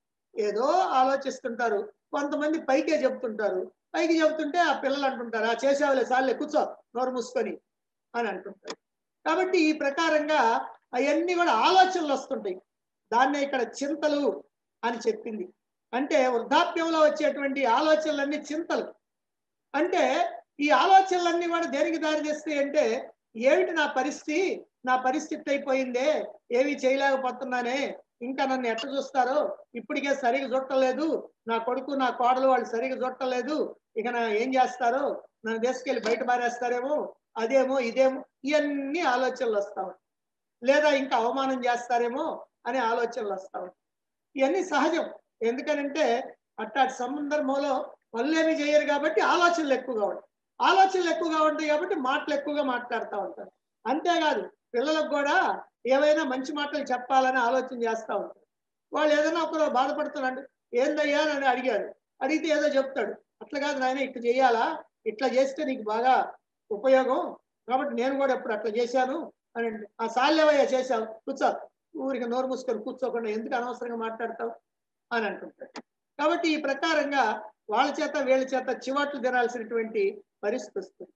ఏదో ఆలోచిస్తుంటారు కొంతమంది పైకే చెప్తుంటారు పైకి చెబుతుంటే ఆ పిల్లలు అంటుంటారు ఆ చేసేవాళ్ళే సార్లే కూర్చో నోరు మూసుకొని అని అంటుంటారు కాబట్టి ఈ ప్రకారంగా అవన్నీ కూడా ఆలోచనలు వస్తుంటాయి దాన్నే ఇక్కడ చింతలు అని చెప్పింది అంటే వృద్ధాప్యంలో వచ్చేటువంటి ఆలోచనలన్నీ చింతలు అంటే ఈ ఆలోచనలన్నీ కూడా దేనికి దారి చేస్తాయి అంటే ఏమిటి నా పరిస్థితి నా పరిస్థితి అయిపోయిందే ఏవి చేయలేకపోతున్నానే ఇంకా నన్ను ఎట్ట చూస్తారో ఇప్పటికే సరిగా చుట్టలేదు నా కొడుకు నా కోడలు వాళ్ళు సరిగా చుట్టలేదు ఇక నా ఏం చేస్తారో నన్ను తీసుకెళ్ళి బయట పారేస్తారేమో అదేమో ఇదేమో ఇవన్నీ ఆలోచనలు వస్తా ఉంటాయి లేదా ఇంకా అవమానం చేస్తారేమో అనే ఆలోచనలు వస్తా ఉంటాయి ఇవన్నీ సహజం ఎందుకనంటే అట్టాటి సందర్భంలో పనులేమి చేయరు కాబట్టి ఆలోచనలు ఎక్కువగా ఉంటాయి ఆలోచనలు ఎక్కువగా ఉంటాయి కాబట్టి మాటలు ఎక్కువగా మాట్లాడుతూ ఉంటారు అంతేకాదు పిల్లలకు కూడా ఏవైనా మంచి మాటలు చెప్పాలని ఆలోచన చేస్తూ ఉంటారు వాళ్ళు ఏదైనా ఒకరు బాధపడుతున్నాడు ఏందయ్యా అని అడిగారు అడిగితే ఏదో చెప్తాడు అట్లా కాదు నాయన ఇట్లా చేయాలా ఇట్లా చేస్తే నీకు బాగా ఉపయోగం కాబట్టి నేను కూడా ఎప్పుడు అట్లా చేశాను అని అంటే, ఆ సాల్యవయ్య చేశావు కూర్చో ఊరికి నోరు మూసుకొని కూర్చోకుండా ఎందుకు అనవసరంగా మాట్లాడతావు అని అంటుంటాడు కాబట్టి ఈ ప్రకారంగా వాళ్ళ చేత వీళ్ళ చేత చివాట్లు తినాల్సినటువంటి పరిస్థితి వస్తుంది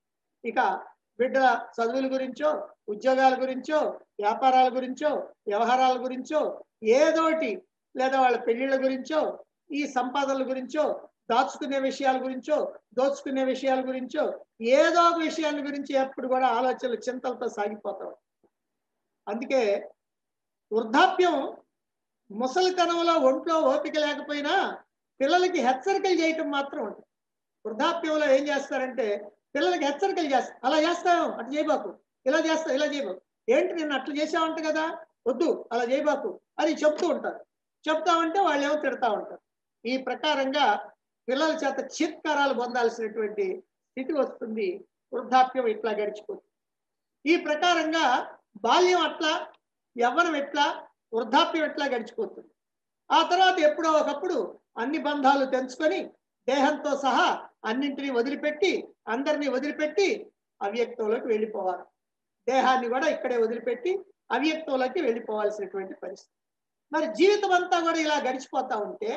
ఇక బిడ్డల చదువుల గురించో ఉద్యోగాల గురించో వ్యాపారాల గురించో వ్యవహారాల గురించో ఏదోటి లేదా వాళ్ళ పెళ్లిళ్ళ గురించో ఈ సంపాదనల గురించో దాచుకునే విషయాల గురించో దోచుకునే విషయాల గురించో ఏదో ఒక విషయాల గురించి ఎప్పుడు కూడా ఆలోచనలు చింతలతో సాగిపోతాం అందుకే వృద్ధాప్యం ముసలితనంలో ఒంట్లో ఓపిక లేకపోయినా పిల్లలకి హెచ్చరికలు చేయటం మాత్రం ఉంటుంది వృద్ధాప్యంలో ఏం చేస్తారంటే పిల్లలకి హెచ్చరికలు చేస్తారు అలా చేస్తావు అట్లా చేయబాకు ఇలా చేస్తా ఇలా చేయబాకు ఏంటి నేను అట్లా చేసావంట కదా వద్దు అలా చేయబాకు అని చెప్తూ ఉంటారు చెప్తా ఉంటే వాళ్ళు ఏమో తిడతా ఉంటారు ఈ ప్రకారంగా పిల్లల చేత చిత్కారాలు పొందాల్సినటువంటి స్థితి వస్తుంది వృద్ధాప్యం ఇట్లా గడిచిపోతుంది ఈ ప్రకారంగా బాల్యం అట్లా యవ్వనం ఎట్లా వృద్ధాప్యం ఎట్లా గడిచిపోతుంది ఆ తర్వాత ఎప్పుడో ఒకప్పుడు అన్ని బంధాలు తెంచుకొని దేహంతో సహా అన్నింటినీ వదిలిపెట్టి అందరినీ వదిలిపెట్టి అవ్యక్తంలోకి వెళ్ళిపోవాలి దేహాన్ని కూడా ఇక్కడే వదిలిపెట్టి అవ్యక్తంలోకి వెళ్ళిపోవాల్సినటువంటి పరిస్థితి మరి జీవితం అంతా కూడా ఇలా గడిచిపోతా ఉంటే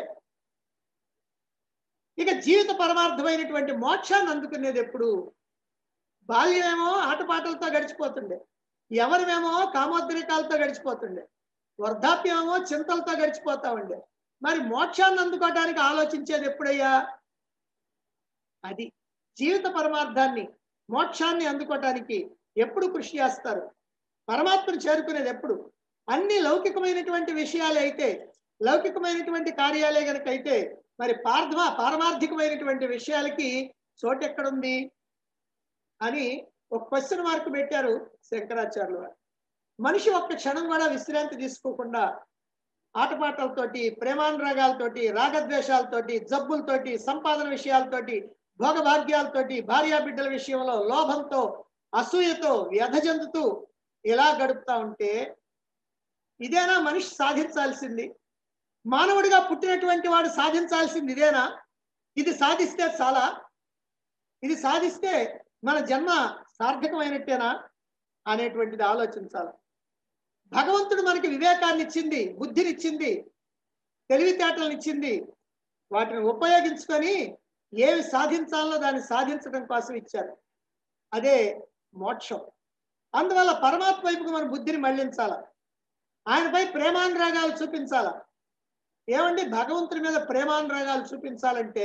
ఇక జీవిత పరమార్థమైనటువంటి మోక్షాన్ని అందుకునేది ఎప్పుడు బాల్యమేమో ఆటపాటలతో గడిచిపోతుండే ఎవరిమేమో కామోద్రేకాలతో గడిచిపోతుండే వృద్ధాప్యమేమో చింతలతో గడిచిపోతా ఉండే మరి మోక్షాన్ని అందుకోవడానికి ఆలోచించేది ఎప్పుడయ్యా అది జీవిత పరమార్థాన్ని మోక్షాన్ని అందుకోవటానికి ఎప్పుడు కృషి చేస్తారు పరమాత్మను చేరుకునేది ఎప్పుడు అన్ని లౌకికమైనటువంటి విషయాలే అయితే లౌకికమైనటువంటి కార్యాలే గనక అయితే మరి పార్థమ పారమార్థికమైనటువంటి విషయాలకి చోటు ఎక్కడుంది అని ఒక క్వశ్చన్ మార్క్ పెట్టారు శంకరాచార్యులు వారు మనిషి ఒక్క క్షణం కూడా విశ్రాంతి తీసుకోకుండా ఆటపాటలతోటి ప్రేమానురాగాలతోటి రాగద్వేషాలతోటి జబ్బులతోటి సంపాదన విషయాలతోటి భోగభాగ్యాలతోటి భార్యా బిడ్డల విషయంలో లోభంతో అసూయతో వ్యధ చెందుతూ ఇలా గడుపుతా ఉంటే ఇదేనా మనిషి సాధించాల్సింది మానవుడిగా పుట్టినటువంటి వాడు సాధించాల్సింది ఇదేనా ఇది సాధిస్తే చాలా ఇది సాధిస్తే మన జన్మ సార్థకమైనట్టేనా అనేటువంటిది ఆలోచించాలి భగవంతుడు మనకి వివేకాన్ని ఇచ్చింది బుద్ధిని ఇచ్చింది తెలివితేటలను ఇచ్చింది వాటిని ఉపయోగించుకొని ఏవి సాధించాలో దాన్ని సాధించడం కోసం ఇచ్చారు అదే మోక్షం అందువల్ల పరమాత్మ వైపుకు మన బుద్ధిని మళ్లించాల ఆయనపై ప్రేమానురాగాలు చూపించాల ఏమండి భగవంతుడి మీద ప్రేమానురాగాలు చూపించాలంటే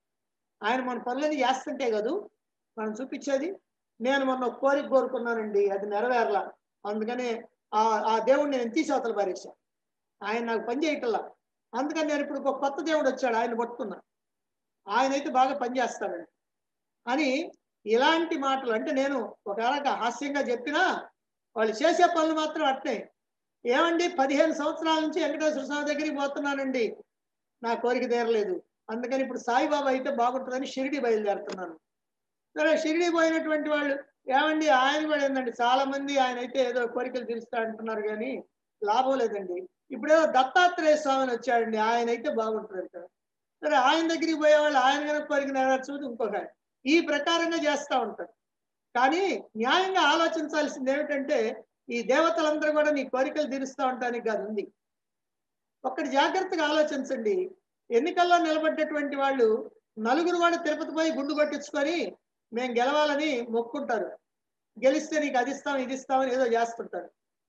ఆయన మన పనులని చేస్తుంటే కదూ మనం చూపించేది నేను మొన్న ఒక కోరిక కోరుకున్నానండి అది నెరవేరలా అందుకని ఆ ఆ దేవుడిని నేను తీసి అవతల పారేసా ఆయన నాకు పని చేయటల్లా అందుకని నేను ఇప్పుడు ఒక కొత్త దేవుడు వచ్చాడు ఆయన పట్టుకున్నా ఆయన అయితే బాగా పనిచేస్తాడండి అని ఇలాంటి మాటలు అంటే నేను ఒక రకంగా హాస్యంగా చెప్పినా వాళ్ళు చేసే పనులు మాత్రం అట్నే ఏమండి పదిహేను సంవత్సరాల నుంచి వెంకటేశ్వర స్వామి దగ్గరికి పోతున్నానండి నా కోరిక తీరలేదు అందుకని ఇప్పుడు సాయిబాబా అయితే బాగుంటుందని షిరిడి బయలుదేరుతున్నాను సరే షిరిడి పోయినటువంటి వాళ్ళు ఏమండి ఆయన కూడా ఏందండి చాలా మంది ఆయన అయితే ఏదో కోరికలు తీరుస్తా అంటున్నారు కానీ లాభం లేదండి ఇప్పుడేదో దత్తాత్రేయ స్వామిని వచ్చాడండి ఆయన అయితే బాగుంటుంది అంటారు సరే ఆయన దగ్గరికి పోయేవాళ్ళు ఆయన కనుక కోరిక నెరవేర్చుకుంటే ఇంకొక ఆయన. ఈ ప్రకారంగా చేస్తూ ఉంటారు కానీ న్యాయంగా ఆలోచించాల్సింది ఏమిటంటే ఈ దేవతలందరూ కూడా నీ కోరికలు తీరుస్తూ ఉంటానికి కాదు ఉంది ఒక్కటి జాగ్రత్తగా ఆలోచించండి ఎన్నికల్లో నిలబడ్డటువంటి వాళ్ళు నలుగురు కూడా తిరుపతి పోయి గుండు కొట్టించుకొని మేము గెలవాలని మొక్కుంటారు గెలిస్తే నీకు అది ఇస్తాం ఇది ఇస్తామని ఏదో చేస్తుంటారు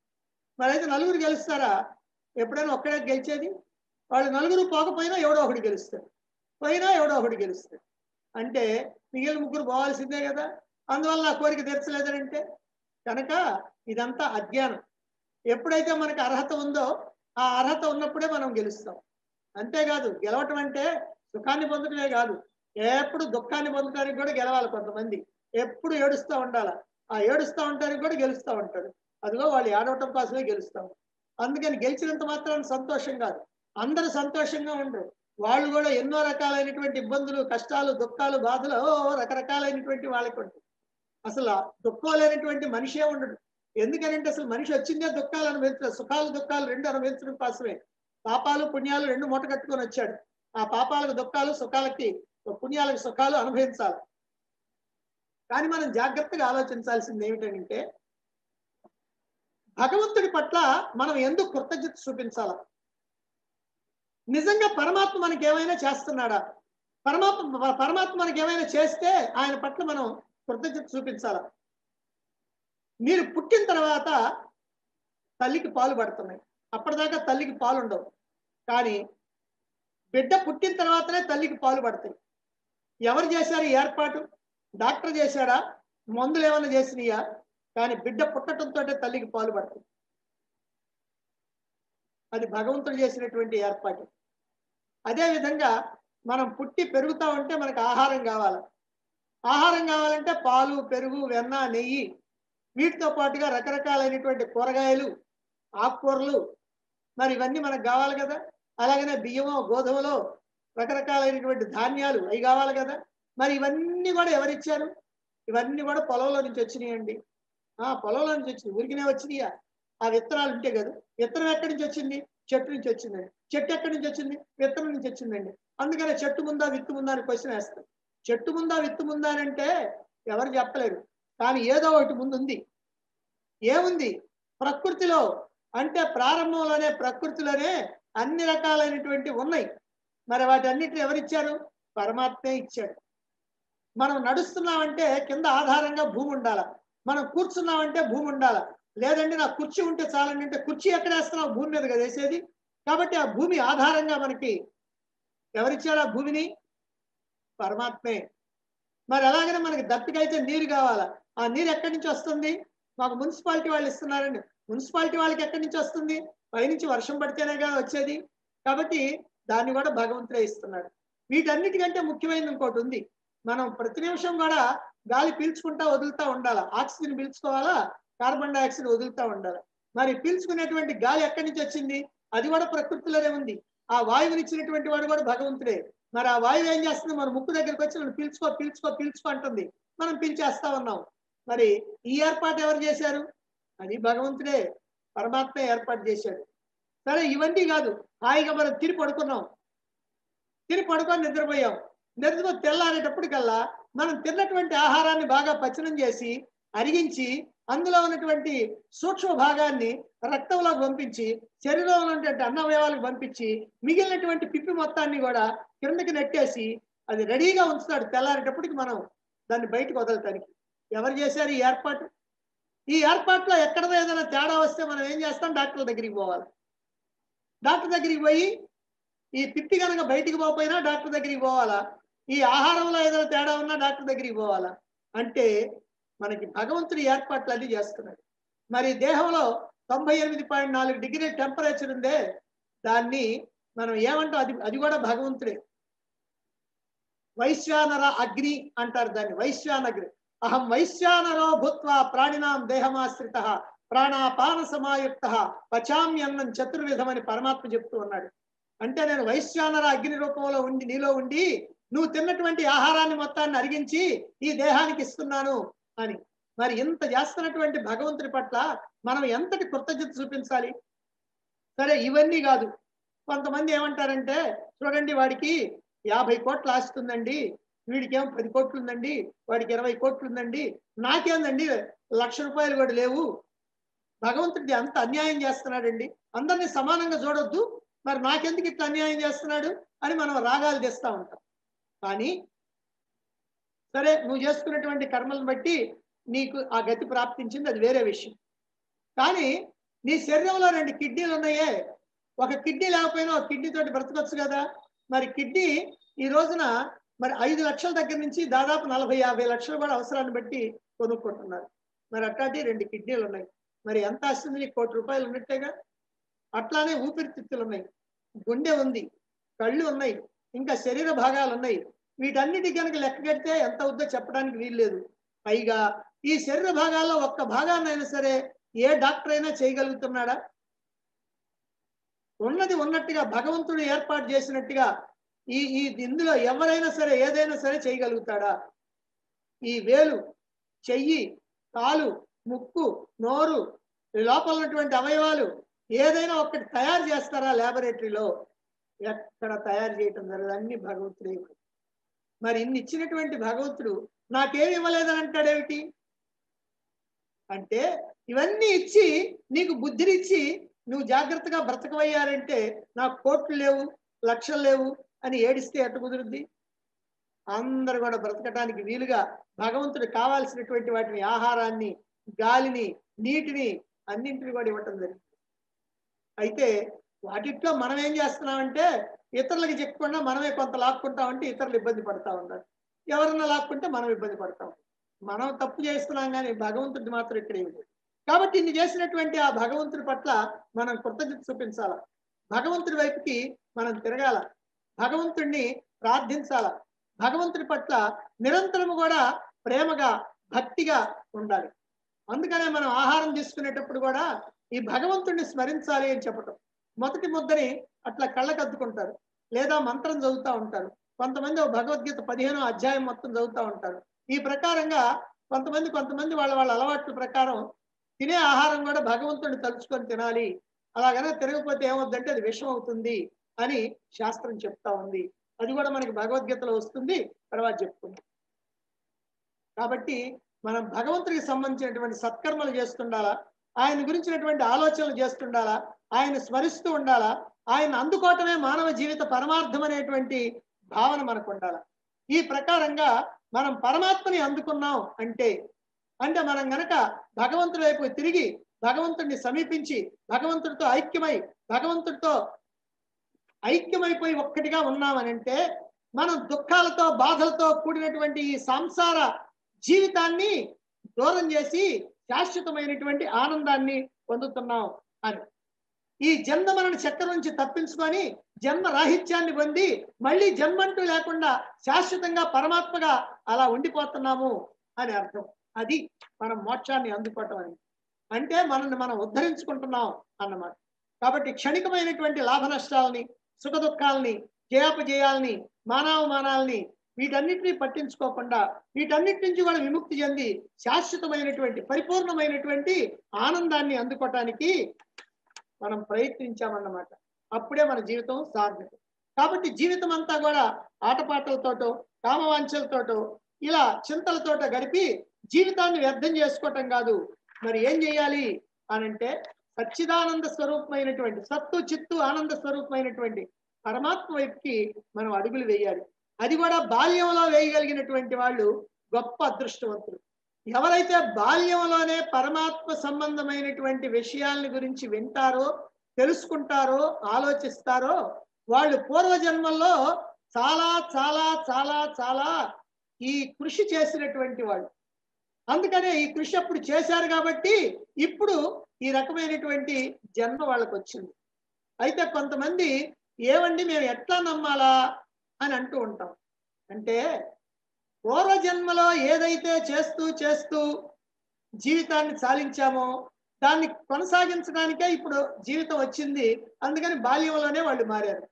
మరి అయితే నలుగురు గెలుస్తారా ఎప్పుడైనా ఒక్కడే గెలిచేది వాళ్ళు నలుగురు పోకపోయినా ఎవడో ఒకటి గెలుస్తాడు పోయినా ఎవడో ఒకటి గెలుస్తాడు అంటే మిగిలిన ముగ్గురు పోవాల్సిందే కదా అందువల్ల నా కోరిక తీర్చలేదంటే కనుక ఇదంతా అజ్ఞానం ఎప్పుడైతే మనకు అర్హత ఉందో ఆ అర్హత ఉన్నప్పుడే మనం గెలుస్తాం అంతేకాదు గెలవటం అంటే సుఖాన్ని పొందటమే కాదు ఎప్పుడు దుఃఖాన్ని పొందడానికి కూడా గెలవాలి కొంతమంది ఎప్పుడు ఏడుస్తూ ఉండాలి ఆ ఏడుస్తూ ఉండడానికి కూడా గెలుస్తూ ఉంటాడు అదిగో వాళ్ళు ఏడవటం కోసమే గెలుస్తాం అందుకని గెలిచినంత మాత్రాన్ని సంతోషం కాదు అందరూ సంతోషంగా ఉండరు వాళ్ళు కూడా ఎన్నో రకాలైనటువంటి ఇబ్బందులు కష్టాలు దుఃఖాలు బాధలు ఓ రకరకాలైనటువంటి వాళ్ళకి ఉంటాయి అసలు ఆ దుఃఖం లేనటువంటి మనిషే ఉండడు ఎందుకనంటే అసలు మనిషి వచ్చిందే దుఃఖాలు అనుభవించడం సుఖాలు దుఃఖాలు రెండు అనుభవించడం కోసమే పాపాలు పుణ్యాలు రెండు మూట కట్టుకొని వచ్చాడు ఆ పాపాలకు దుఃఖాలు సుఖాలకి పుణ్యాలకు సుఖాలు అనుభవించాలి కానీ మనం జాగ్రత్తగా ఆలోచించాల్సింది ఏమిటంటే భగవంతుడి పట్ల మనం ఎందుకు కృతజ్ఞత చూపించాలా నిజంగా పరమాత్మ మనకి ఏమైనా చేస్తున్నాడా పరమాత్మ పరమాత్మ మనకి ఏమైనా చేస్తే ఆయన పట్ల మనం కృతజ్ఞత చూపించాలా మీరు పుట్టిన తర్వాత తల్లికి పాలు పడుతున్నాయి అప్పటిదాకా తల్లికి పాలు ఉండవు కానీ బిడ్డ పుట్టిన తర్వాతనే తల్లికి పాలు పడతాయి ఎవరు చేశారు ఈ ఏర్పాటు డాక్టర్ చేశాడా మందులు ఏమైనా చేసినాయా కానీ బిడ్డ పుట్టడంతో తల్లికి పాలు పడతాయి అది భగవంతుడు చేసినటువంటి ఏర్పాటు అదే విధంగా మనం పుట్టి పెరుగుతా ఉంటే మనకు ఆహారం కావాలి ఆహారం కావాలంటే పాలు పెరుగు వెన్న నెయ్యి వీటితో పాటుగా రకరకాలైనటువంటి కూరగాయలు ఆకుకూరలు మరి ఇవన్నీ మనకు కావాలి కదా అలాగనే బియ్యమో గోధుమలో రకరకాలైనటువంటి ధాన్యాలు అవి కావాలి కదా మరి ఇవన్నీ కూడా ఎవరిచ్చారు ఇవన్నీ కూడా పొలంలో నుంచి వచ్చినాయండి ఆ పొలంలో నుంచి వచ్చింది ఊరికినే వచ్చినాయా ఆ విత్తనాలు ఉంటే కదా విత్తనం ఎక్కడి నుంచి వచ్చింది చెట్టు నుంచి వచ్చిందండి చెట్టు ఎక్కడి నుంచి వచ్చింది విత్తనం నుంచి వచ్చిందండి అందుకనే చెట్టు ముందా విత్తు ముందా అని క్వశ్చన్ వేస్తారు చెట్టు ముందా విత్తు ముందా అని అంటే ఎవరు చెప్పలేరు కానీ ఏదో ఒకటి ముందు ఉంది ఏముంది ప్రకృతిలో అంటే ప్రారంభంలోనే ప్రకృతిలోనే అన్ని రకాలైనటువంటి ఉన్నాయి మరి వాటి అన్నిటిని ఎవరిచ్చారు పరమాత్మే ఇచ్చాడు మనం నడుస్తున్నామంటే కింద ఆధారంగా భూమి ఉండాల మనం కూర్చున్నామంటే భూమి ఉండాల లేదండి నాకు కుర్చీ ఉంటే చాలండి అంటే కుర్చీ ఎక్కడ వేస్తున్నావు భూమి మీద కదా వేసేది కాబట్టి ఆ భూమి ఆధారంగా మనకి ఎవరిచ్చారు ఆ భూమిని పరమాత్మే మరి అలాగనే మనకి దప్పికైతే నీరు కావాలా ఆ నీరు ఎక్కడి నుంచి వస్తుంది మాకు మున్సిపాలిటీ వాళ్ళు ఇస్తున్నారండి మున్సిపాలిటీ వాళ్ళకి ఎక్కడి నుంచి వస్తుంది పైనుంచి వర్షం పడితేనే కదా వచ్చేది కాబట్టి దాన్ని కూడా భగవంతుడే ఇస్తున్నాడు వీటన్నిటికంటే ముఖ్యమైనది ఇంకోటి ఉంది మనం ప్రతి నిమిషం కూడా గాలి పీల్చుకుంటా వదులుతా ఉండాలా ఆక్సిజన్ పీల్చుకోవాలా కార్బన్ డైఆక్సైడ్ వదులుతా ఉండాలి మరి పీల్చుకునేటువంటి గాలి ఎక్కడి నుంచి వచ్చింది అది కూడా ప్రకృతిలోనే ఉంది ఆ వాయువుని ఇచ్చినటువంటి వాడు కూడా భగవంతుడే మరి ఆ వాయువు ఏం చేస్తుంది మన ముక్కు దగ్గరికి వచ్చి మనం పీల్చుకో పీల్చుకో పీల్చుకో అంటుంది మనం పీల్చేస్తా ఉన్నాం మరి ఈ ఏర్పాటు ఎవరు చేశారు అది భగవంతుడే పరమాత్మ ఏర్పాటు చేశాడు సరే ఇవన్నీ కాదు హాయిగా మనం తిని పడుకున్నాం తిని పడుకొని నిద్రపోయాం నిద్రపోయి తెల్లారేటప్పటికల్లా మనం తిన్నటువంటి ఆహారాన్ని బాగా పచనం చేసి అరిగించి అందులో ఉన్నటువంటి సూక్ష్మ భాగాన్ని రక్తంలోకి పంపించి శరీరంలో ఉన్నటువంటి అన్నవయవాలకు పంపించి మిగిలినటువంటి పిప్పి మొత్తాన్ని కూడా కిందకి నెట్టేసి అది రెడీగా ఉంచుతాడు తెల్లారేటప్పటికి మనం దాన్ని బయటకు వదలటానికి ఎవరు చేశారు ఈ ఏర్పాటు ఈ ఏర్పాట్లో ఎక్కడదో ఏదైనా తేడా వస్తే మనం ఏం చేస్తాం డాక్టర్ దగ్గరికి పోవాలి డాక్టర్ దగ్గరికి పోయి ఈ పిప్పి కనుక బయటికి పోకపోయినా డాక్టర్ దగ్గరికి పోవాలా ఈ ఆహారంలో ఏదైనా తేడా ఉన్నా డాక్టర్ దగ్గరికి పోవాలా అంటే మనకి భగవంతుడి ఏర్పాట్లు అన్ని చేస్తున్నాడు మరి దేహంలో తొంభై ఎనిమిది పాయింట్ నాలుగు డిగ్రీ టెంపరేచర్ ఉందే దాన్ని మనం ఏమంటాం అది అది కూడా భగవంతుడే వైశ్వానర అగ్ని అంటారు దాన్ని వైశ్వానగ్ని అహం వైశ్వానరో భూత్వా ప్రాణినాం దేహమాశ్రిత ప్రాణాపాన సమాయుక్త పచామ్యన్నం చతుర్విధమని పరమాత్మ చెప్తూ ఉన్నాడు అంటే నేను వైశ్వానర అగ్ని రూపంలో ఉండి నీలో ఉండి నువ్వు తిన్నటువంటి ఆహారాన్ని మొత్తాన్ని అరిగించి ఈ దేహానికి ఇస్తున్నాను అని మరి ఇంత చేస్తున్నటువంటి భగవంతుడి పట్ల మనం ఎంతటి కృతజ్ఞత చూపించాలి సరే ఇవన్నీ కాదు కొంతమంది ఏమంటారంటే చూడండి వాడికి యాభై కోట్లు ఆస్తుందండి వీడికి ఏమో పది కోట్లు ఉందండి వాడికి ఇరవై కోట్లు ఉందండి నాకేందండి లక్ష రూపాయలు కూడా లేవు భగవంతుడికి అంత అన్యాయం చేస్తున్నాడండి అందరినీ సమానంగా చూడొద్దు మరి నాకెందుకు ఇట్లా అన్యాయం చేస్తున్నాడు అని మనం రాగాలు తెస్తా ఉంటాం కానీ సరే నువ్వు చేసుకున్నటువంటి కర్మలను బట్టి నీకు ఆ గతి ప్రాప్తించింది అది వేరే విషయం కానీ నీ శరీరంలో రెండు కిడ్నీలు ఉన్నాయే ఒక కిడ్నీ లేకపోయినా ఒక కిడ్నీ తోటి బ్రతకొచ్చు కదా మరి కిడ్నీ ఈ రోజున మరి ఐదు లక్షల దగ్గర నుంచి దాదాపు నలభై యాభై లక్షలు కూడా అవసరాన్ని బట్టి కొనుక్కుంటున్నారు మరి అట్లాంటి రెండు కిడ్నీలు ఉన్నాయి మరి ఎంత వస్తుంది నీకు కోటి రూపాయలు ఉన్నట్టేగా అట్లానే ఊపిరితిత్తులు ఉన్నాయి గుండె ఉంది కళ్ళు ఉన్నాయి ఇంకా శరీర భాగాలు ఉన్నాయి వీటన్నిటి కనుక లెక్క కడితే ఎంత అవుద్దో చెప్పడానికి వీల్లేదు పైగా ఈ శరీర భాగాల్లో ఒక్క భాగాన్నైనా సరే ఏ డాక్టర్ అయినా చేయగలుగుతున్నాడా ఉన్నది ఉన్నట్టుగా భగవంతుడు ఏర్పాటు చేసినట్టుగా ఈ ఈ ఇందులో ఎవరైనా సరే ఏదైనా సరే చేయగలుగుతాడా ఈ వేలు చెయ్యి కాలు ముక్కు నోరు ఈ లోపల ఉన్నటువంటి అవయవాలు ఏదైనా ఒక్కటి తయారు చేస్తారా లాబొరేటరీలో ఎక్కడ తయారు చేయటం జరగదు అన్ని భగవంతుడే మరి ఇన్ని ఇచ్చినటువంటి భగవంతుడు నాకేమి ఇవ్వలేదని అంటాడేమిటి అంటే ఇవన్నీ ఇచ్చి నీకు బుద్ధినిచ్చి నువ్వు జాగ్రత్తగా బ్రతకవయ్యారంటే నాకు కోట్లు లేవు లక్షలు లేవు అని ఏడిస్తే ఎట్ట కుదురుద్ది అందరు కూడా బ్రతకటానికి వీలుగా భగవంతుడు కావాల్సినటువంటి వాటిని ఆహారాన్ని గాలిని నీటిని అన్నింటిని కూడా ఇవ్వటం జరిగింది అయితే వాటిట్లో మనం ఏం చేస్తున్నామంటే ఇతరులకు చెప్పకుండా మనమే కొంత లాక్కుంటామంటే ఇతరులు ఇబ్బంది పడతా ఉన్నారు ఎవరన్నా లాక్కుంటే మనం ఇబ్బంది పడతాం మనం తప్పు చేస్తున్నాం కానీ భగవంతుడి మాత్రం ఇక్కడ ఏమి లేదు కాబట్టి ఇన్ని చేసినటువంటి ఆ భగవంతుడి పట్ల మనం కృతజ్ఞత చూపించాల భగవంతుడి వైపుకి మనం తిరగాల భగవంతుడిని ప్రార్థించాల భగవంతుడి పట్ల నిరంతరము కూడా ప్రేమగా భక్తిగా ఉండాలి అందుకనే మనం ఆహారం తీసుకునేటప్పుడు కూడా ఈ భగవంతుడిని స్మరించాలి అని చెప్పటం మొదటి ముద్దని అట్లా కళ్ళకద్దుకుంటారు లేదా మంత్రం చదువుతూ ఉంటారు కొంతమంది ఓ భగవద్గీత పదిహేనో అధ్యాయం మొత్తం చదువుతూ ఉంటారు ఈ ప్రకారంగా కొంతమంది కొంతమంది వాళ్ళ వాళ్ళ అలవాట్ల ప్రకారం తినే ఆహారం కూడా భగవంతుడిని తలుచుకొని తినాలి అలాగనే తిరగకపోతే ఏమవుద్దంటే అది విషం అవుతుంది అని శాస్త్రం చెప్తా ఉంది అది కూడా మనకి భగవద్గీతలో వస్తుంది తర్వాత చెప్పుకుందాం కాబట్టి మనం భగవంతుడికి సంబంధించినటువంటి సత్కర్మలు చేస్తుండాలా ఆయన గురించినటువంటి ఆలోచనలు చేస్తుండాలా ఆయన స్మరిస్తూ ఉండాలా ఆయన అందుకోవటమే మానవ జీవిత పరమార్థం అనేటువంటి భావన మనకు ఉండాలి ఈ ప్రకారంగా మనం పరమాత్మని అందుకున్నాం అంటే అంటే మనం గనక భగవంతుడి వైపు తిరిగి భగవంతుడిని సమీపించి భగవంతుడితో ఐక్యమై భగవంతుడితో ఐక్యమైపోయి ఒక్కటిగా ఉన్నామనంటే మనం దుఃఖాలతో బాధలతో కూడినటువంటి ఈ సంసార జీవితాన్ని దూరం చేసి శాశ్వతమైనటువంటి ఆనందాన్ని పొందుతున్నాం అని ఈ జన్మ మరణ చక్రం నుంచి తప్పించుకొని జన్మ రాహిత్యాన్ని పొంది మళ్ళీ జన్మంటూ లేకుండా శాశ్వతంగా పరమాత్మగా అలా ఉండిపోతున్నాము అని అర్థం అది మనం మోక్షాన్ని అందుకోవటం అని అంటే మనల్ని మనం ఉద్ధరించుకుంటున్నాం అన్నమాట కాబట్టి క్షణికమైనటువంటి లాభ నష్టాలని సుఖ దుఃఖాలని జయాపజయాల్ని మానవమానాల్ని వీటన్నిటిని పట్టించుకోకుండా వీటన్నిటి నుంచి కూడా విముక్తి చెంది శాశ్వతమైనటువంటి పరిపూర్ణమైనటువంటి ఆనందాన్ని అందుకోవటానికి మనం ప్రయత్నించామన్నమాట అప్పుడే మన జీవితం సార్థకం కాబట్టి జీవితం అంతా కూడా ఆటపాటలతోటో కామవాంఛలతోటో ఇలా చింతలతోటో గడిపి జీవితాన్ని వ్యర్థం చేసుకోవటం కాదు మరి ఏం చేయాలి అనంటే సచ్చిదానంద స్వరూపమైనటువంటి సత్తు చిత్తు ఆనంద స్వరూపమైనటువంటి పరమాత్మ వైపుకి మనం అడుగులు వేయాలి అది కూడా బాల్యంలో వేయగలిగినటువంటి వాళ్ళు గొప్ప అదృష్టవంతులు ఎవరైతే బాల్యంలోనే పరమాత్మ సంబంధమైనటువంటి విషయాలని గురించి వింటారో తెలుసుకుంటారో ఆలోచిస్తారో వాళ్ళు పూర్వజన్మల్లో చాలా చాలా చాలా చాలా ఈ కృషి చేసినటువంటి వాళ్ళు అందుకనే ఈ కృషి అప్పుడు చేశారు కాబట్టి ఇప్పుడు ఈ రకమైనటువంటి జన్మ వాళ్ళకు వచ్చింది అయితే కొంతమంది ఏమండి మేము ఎట్లా నమ్మాలా అని అంటూ ఉంటాం అంటే పూర్వజన్మలో ఏదైతే చేస్తూ చేస్తూ జీవితాన్ని సాధించామో దాన్ని కొనసాగించడానికే ఇప్పుడు జీవితం వచ్చింది అందుకని బాల్యంలోనే వాళ్ళు మారారు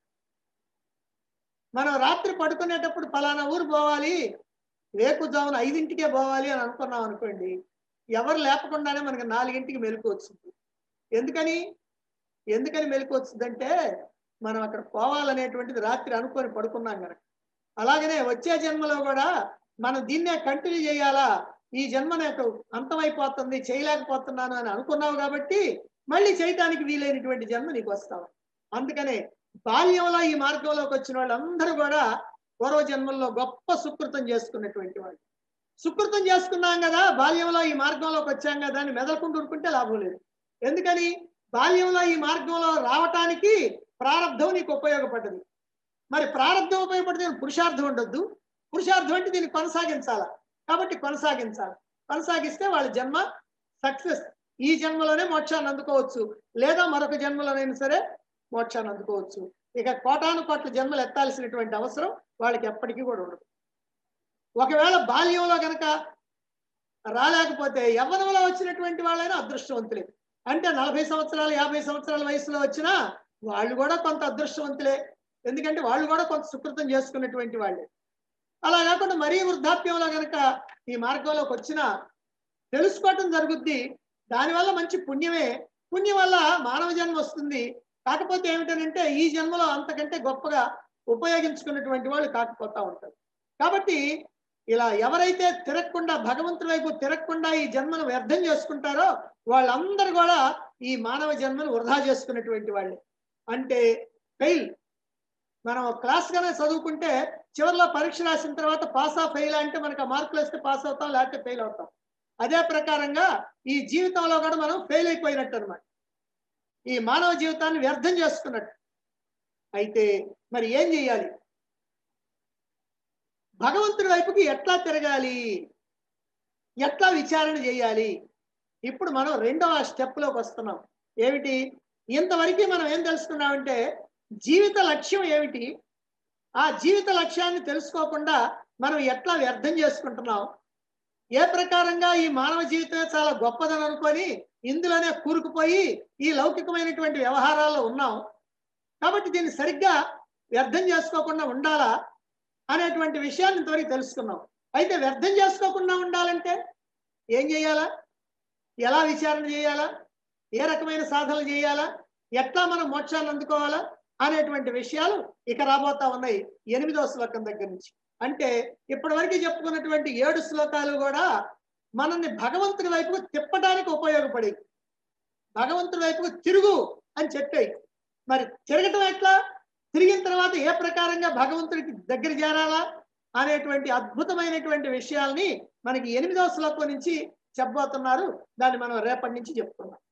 మనం రాత్రి పడుకునేటప్పుడు ఫలానా ఊరు పోవాలి వేకుజామున ఐదింటికే పోవాలి అని అనుకున్నాం అనుకోండి ఎవరు లేపకుండానే మనకి నాలుగింటికి మెలకు వచ్చింది ఎందుకని ఎందుకని మెలకు వచ్చిందంటే మనం అక్కడ పోవాలనేటువంటిది రాత్రి అనుకొని పడుకున్నాం కనుక అలాగనే వచ్చే జన్మలో కూడా మనం దీన్నే కంటిన్యూ చేయాలా ఈ జన్మ నాకు అంతమైపోతుంది చేయలేకపోతున్నాను అని అనుకున్నావు కాబట్టి మళ్ళీ చేయటానికి వీలైనటువంటి జన్మ నీకు వస్తావు అందుకనే బాల్యంలో ఈ మార్గంలోకి వచ్చిన వాళ్ళందరూ కూడా పూర్వ జన్మల్లో గొప్ప సుకృతం చేసుకున్నటువంటి వాళ్ళు సుకృతం చేసుకున్నాం కదా బాల్యంలో ఈ మార్గంలోకి వచ్చాం కదా అని మెదలకుండా ఊరుకుంటే లాభం లేదు ఎందుకని బాల్యంలో ఈ మార్గంలో రావటానికి ప్రారంధం నీకు ఉపయోగపడ్డది మరి ప్రారంధం ఉపయోగపడితే పురుషార్థం ఉండొద్దు పురుషార్థం అంటే దీన్ని కొనసాగించాలా కాబట్టి కొనసాగించాలి కొనసాగిస్తే వాళ్ళ జన్మ సక్సెస్ ఈ జన్మలోనే మోక్షాన్ని అందుకోవచ్చు లేదా మరొక జన్మలోనైనా సరే మోక్షాన్ని అందుకోవచ్చు ఇక కోటాను కోట్ల జన్మలు ఎత్తాల్సినటువంటి అవసరం వాళ్ళకి ఎప్పటికీ కూడా ఉండదు ఒకవేళ బాల్యంలో గనక రాలేకపోతే యవ్వనంలో వచ్చినటువంటి వాళ్ళైనా అదృష్టవంతులే అంటే నలభై సంవత్సరాలు యాభై సంవత్సరాల వయసులో వచ్చినా వాళ్ళు కూడా కొంత అదృష్టవంతులే ఎందుకంటే వాళ్ళు కూడా కొంత సుకృతం చేసుకున్నటువంటి వాళ్ళే అలా కాకుండా మరీ వృద్ధాప్యంలో గనక ఈ మార్గంలోకి వచ్చినా తెలుసుకోవటం జరుగుద్ది దానివల్ల మంచి పుణ్యమే పుణ్యం వల్ల మానవ జన్మ వస్తుంది కాకపోతే ఏమిటనంటే ఈ జన్మలో అంతకంటే గొప్పగా ఉపయోగించుకున్నటువంటి వాళ్ళు కాకపోతా ఉంటారు కాబట్టి ఇలా ఎవరైతే తిరగకుండా భగవంతుడి వైపు తిరగకుండా ఈ జన్మను వ్యర్థం చేసుకుంటారో వాళ్ళందరూ కూడా ఈ మానవ జన్మను వృధా చేసుకున్నటువంటి వాళ్ళే అంటే ఫెయిల్ మనం క్లాస్ గానే చదువుకుంటే చివరిలో పరీక్ష రాసిన తర్వాత పాస్ ఆ ఫెయిల్ అంటే మనకు ఆ మార్కులు వస్తే పాస్ అవుతాం లేకపోతే ఫెయిల్ అవుతాం అదే ప్రకారంగా ఈ జీవితంలో కూడా మనం ఫెయిల్ అయిపోయినట్టు అనమాట ఈ మానవ జీవితాన్ని వ్యర్థం చేసుకున్నట్టు అయితే మరి ఏం చెయ్యాలి భగవంతుడి వైపుకి ఎట్లా తిరగాలి ఎట్లా విచారణ చేయాలి ఇప్పుడు మనం రెండవ స్టెప్ లోకి వస్తున్నాం ఏమిటి ఇంతవరకు మనం ఏం తెలుసుకున్నామంటే జీవిత లక్ష్యం ఏమిటి ఆ జీవిత లక్ష్యాన్ని తెలుసుకోకుండా మనం ఎట్లా వ్యర్థం చేసుకుంటున్నాం ఏ ప్రకారంగా ఈ మానవ జీవితమే చాలా గొప్పదని అనుకొని ఇందులోనే కూరుకుపోయి ఈ లౌకికమైనటువంటి వ్యవహారాల్లో ఉన్నాం కాబట్టి దీన్ని సరిగ్గా వ్యర్థం చేసుకోకుండా ఉండాలా అనేటువంటి విషయాన్ని ఇంతవరకు తెలుసుకున్నాం అయితే వ్యర్థం చేసుకోకుండా ఉండాలంటే ఏం చేయాలా ఎలా విచారణ చేయాలా ఏ రకమైన సాధనలు చేయాలా ఎట్లా మనం మోక్షాన్ని అందుకోవాలా అనేటువంటి విషయాలు ఇక రాబోతా ఉన్నాయి ఎనిమిదవ శ్లోకం దగ్గర నుంచి అంటే ఇప్పటివరకు చెప్పుకున్నటువంటి ఏడు శ్లోకాలు కూడా మనల్ని భగవంతుని వైపుకు తిప్పడానికి ఉపయోగపడి భగవంతుడి వైపుకు తిరుగు అని చెప్పాయి మరి తిరగటం ఎట్లా తిరిగిన తర్వాత ఏ ప్రకారంగా భగవంతుడికి దగ్గర చేరాలా అనేటువంటి అద్భుతమైనటువంటి విషయాల్ని మనకి ఎనిమిదవ శ్లోకం నుంచి చెప్పబోతున్నారు దాన్ని మనం రేపటి నుంచి చెప్పుకుందాం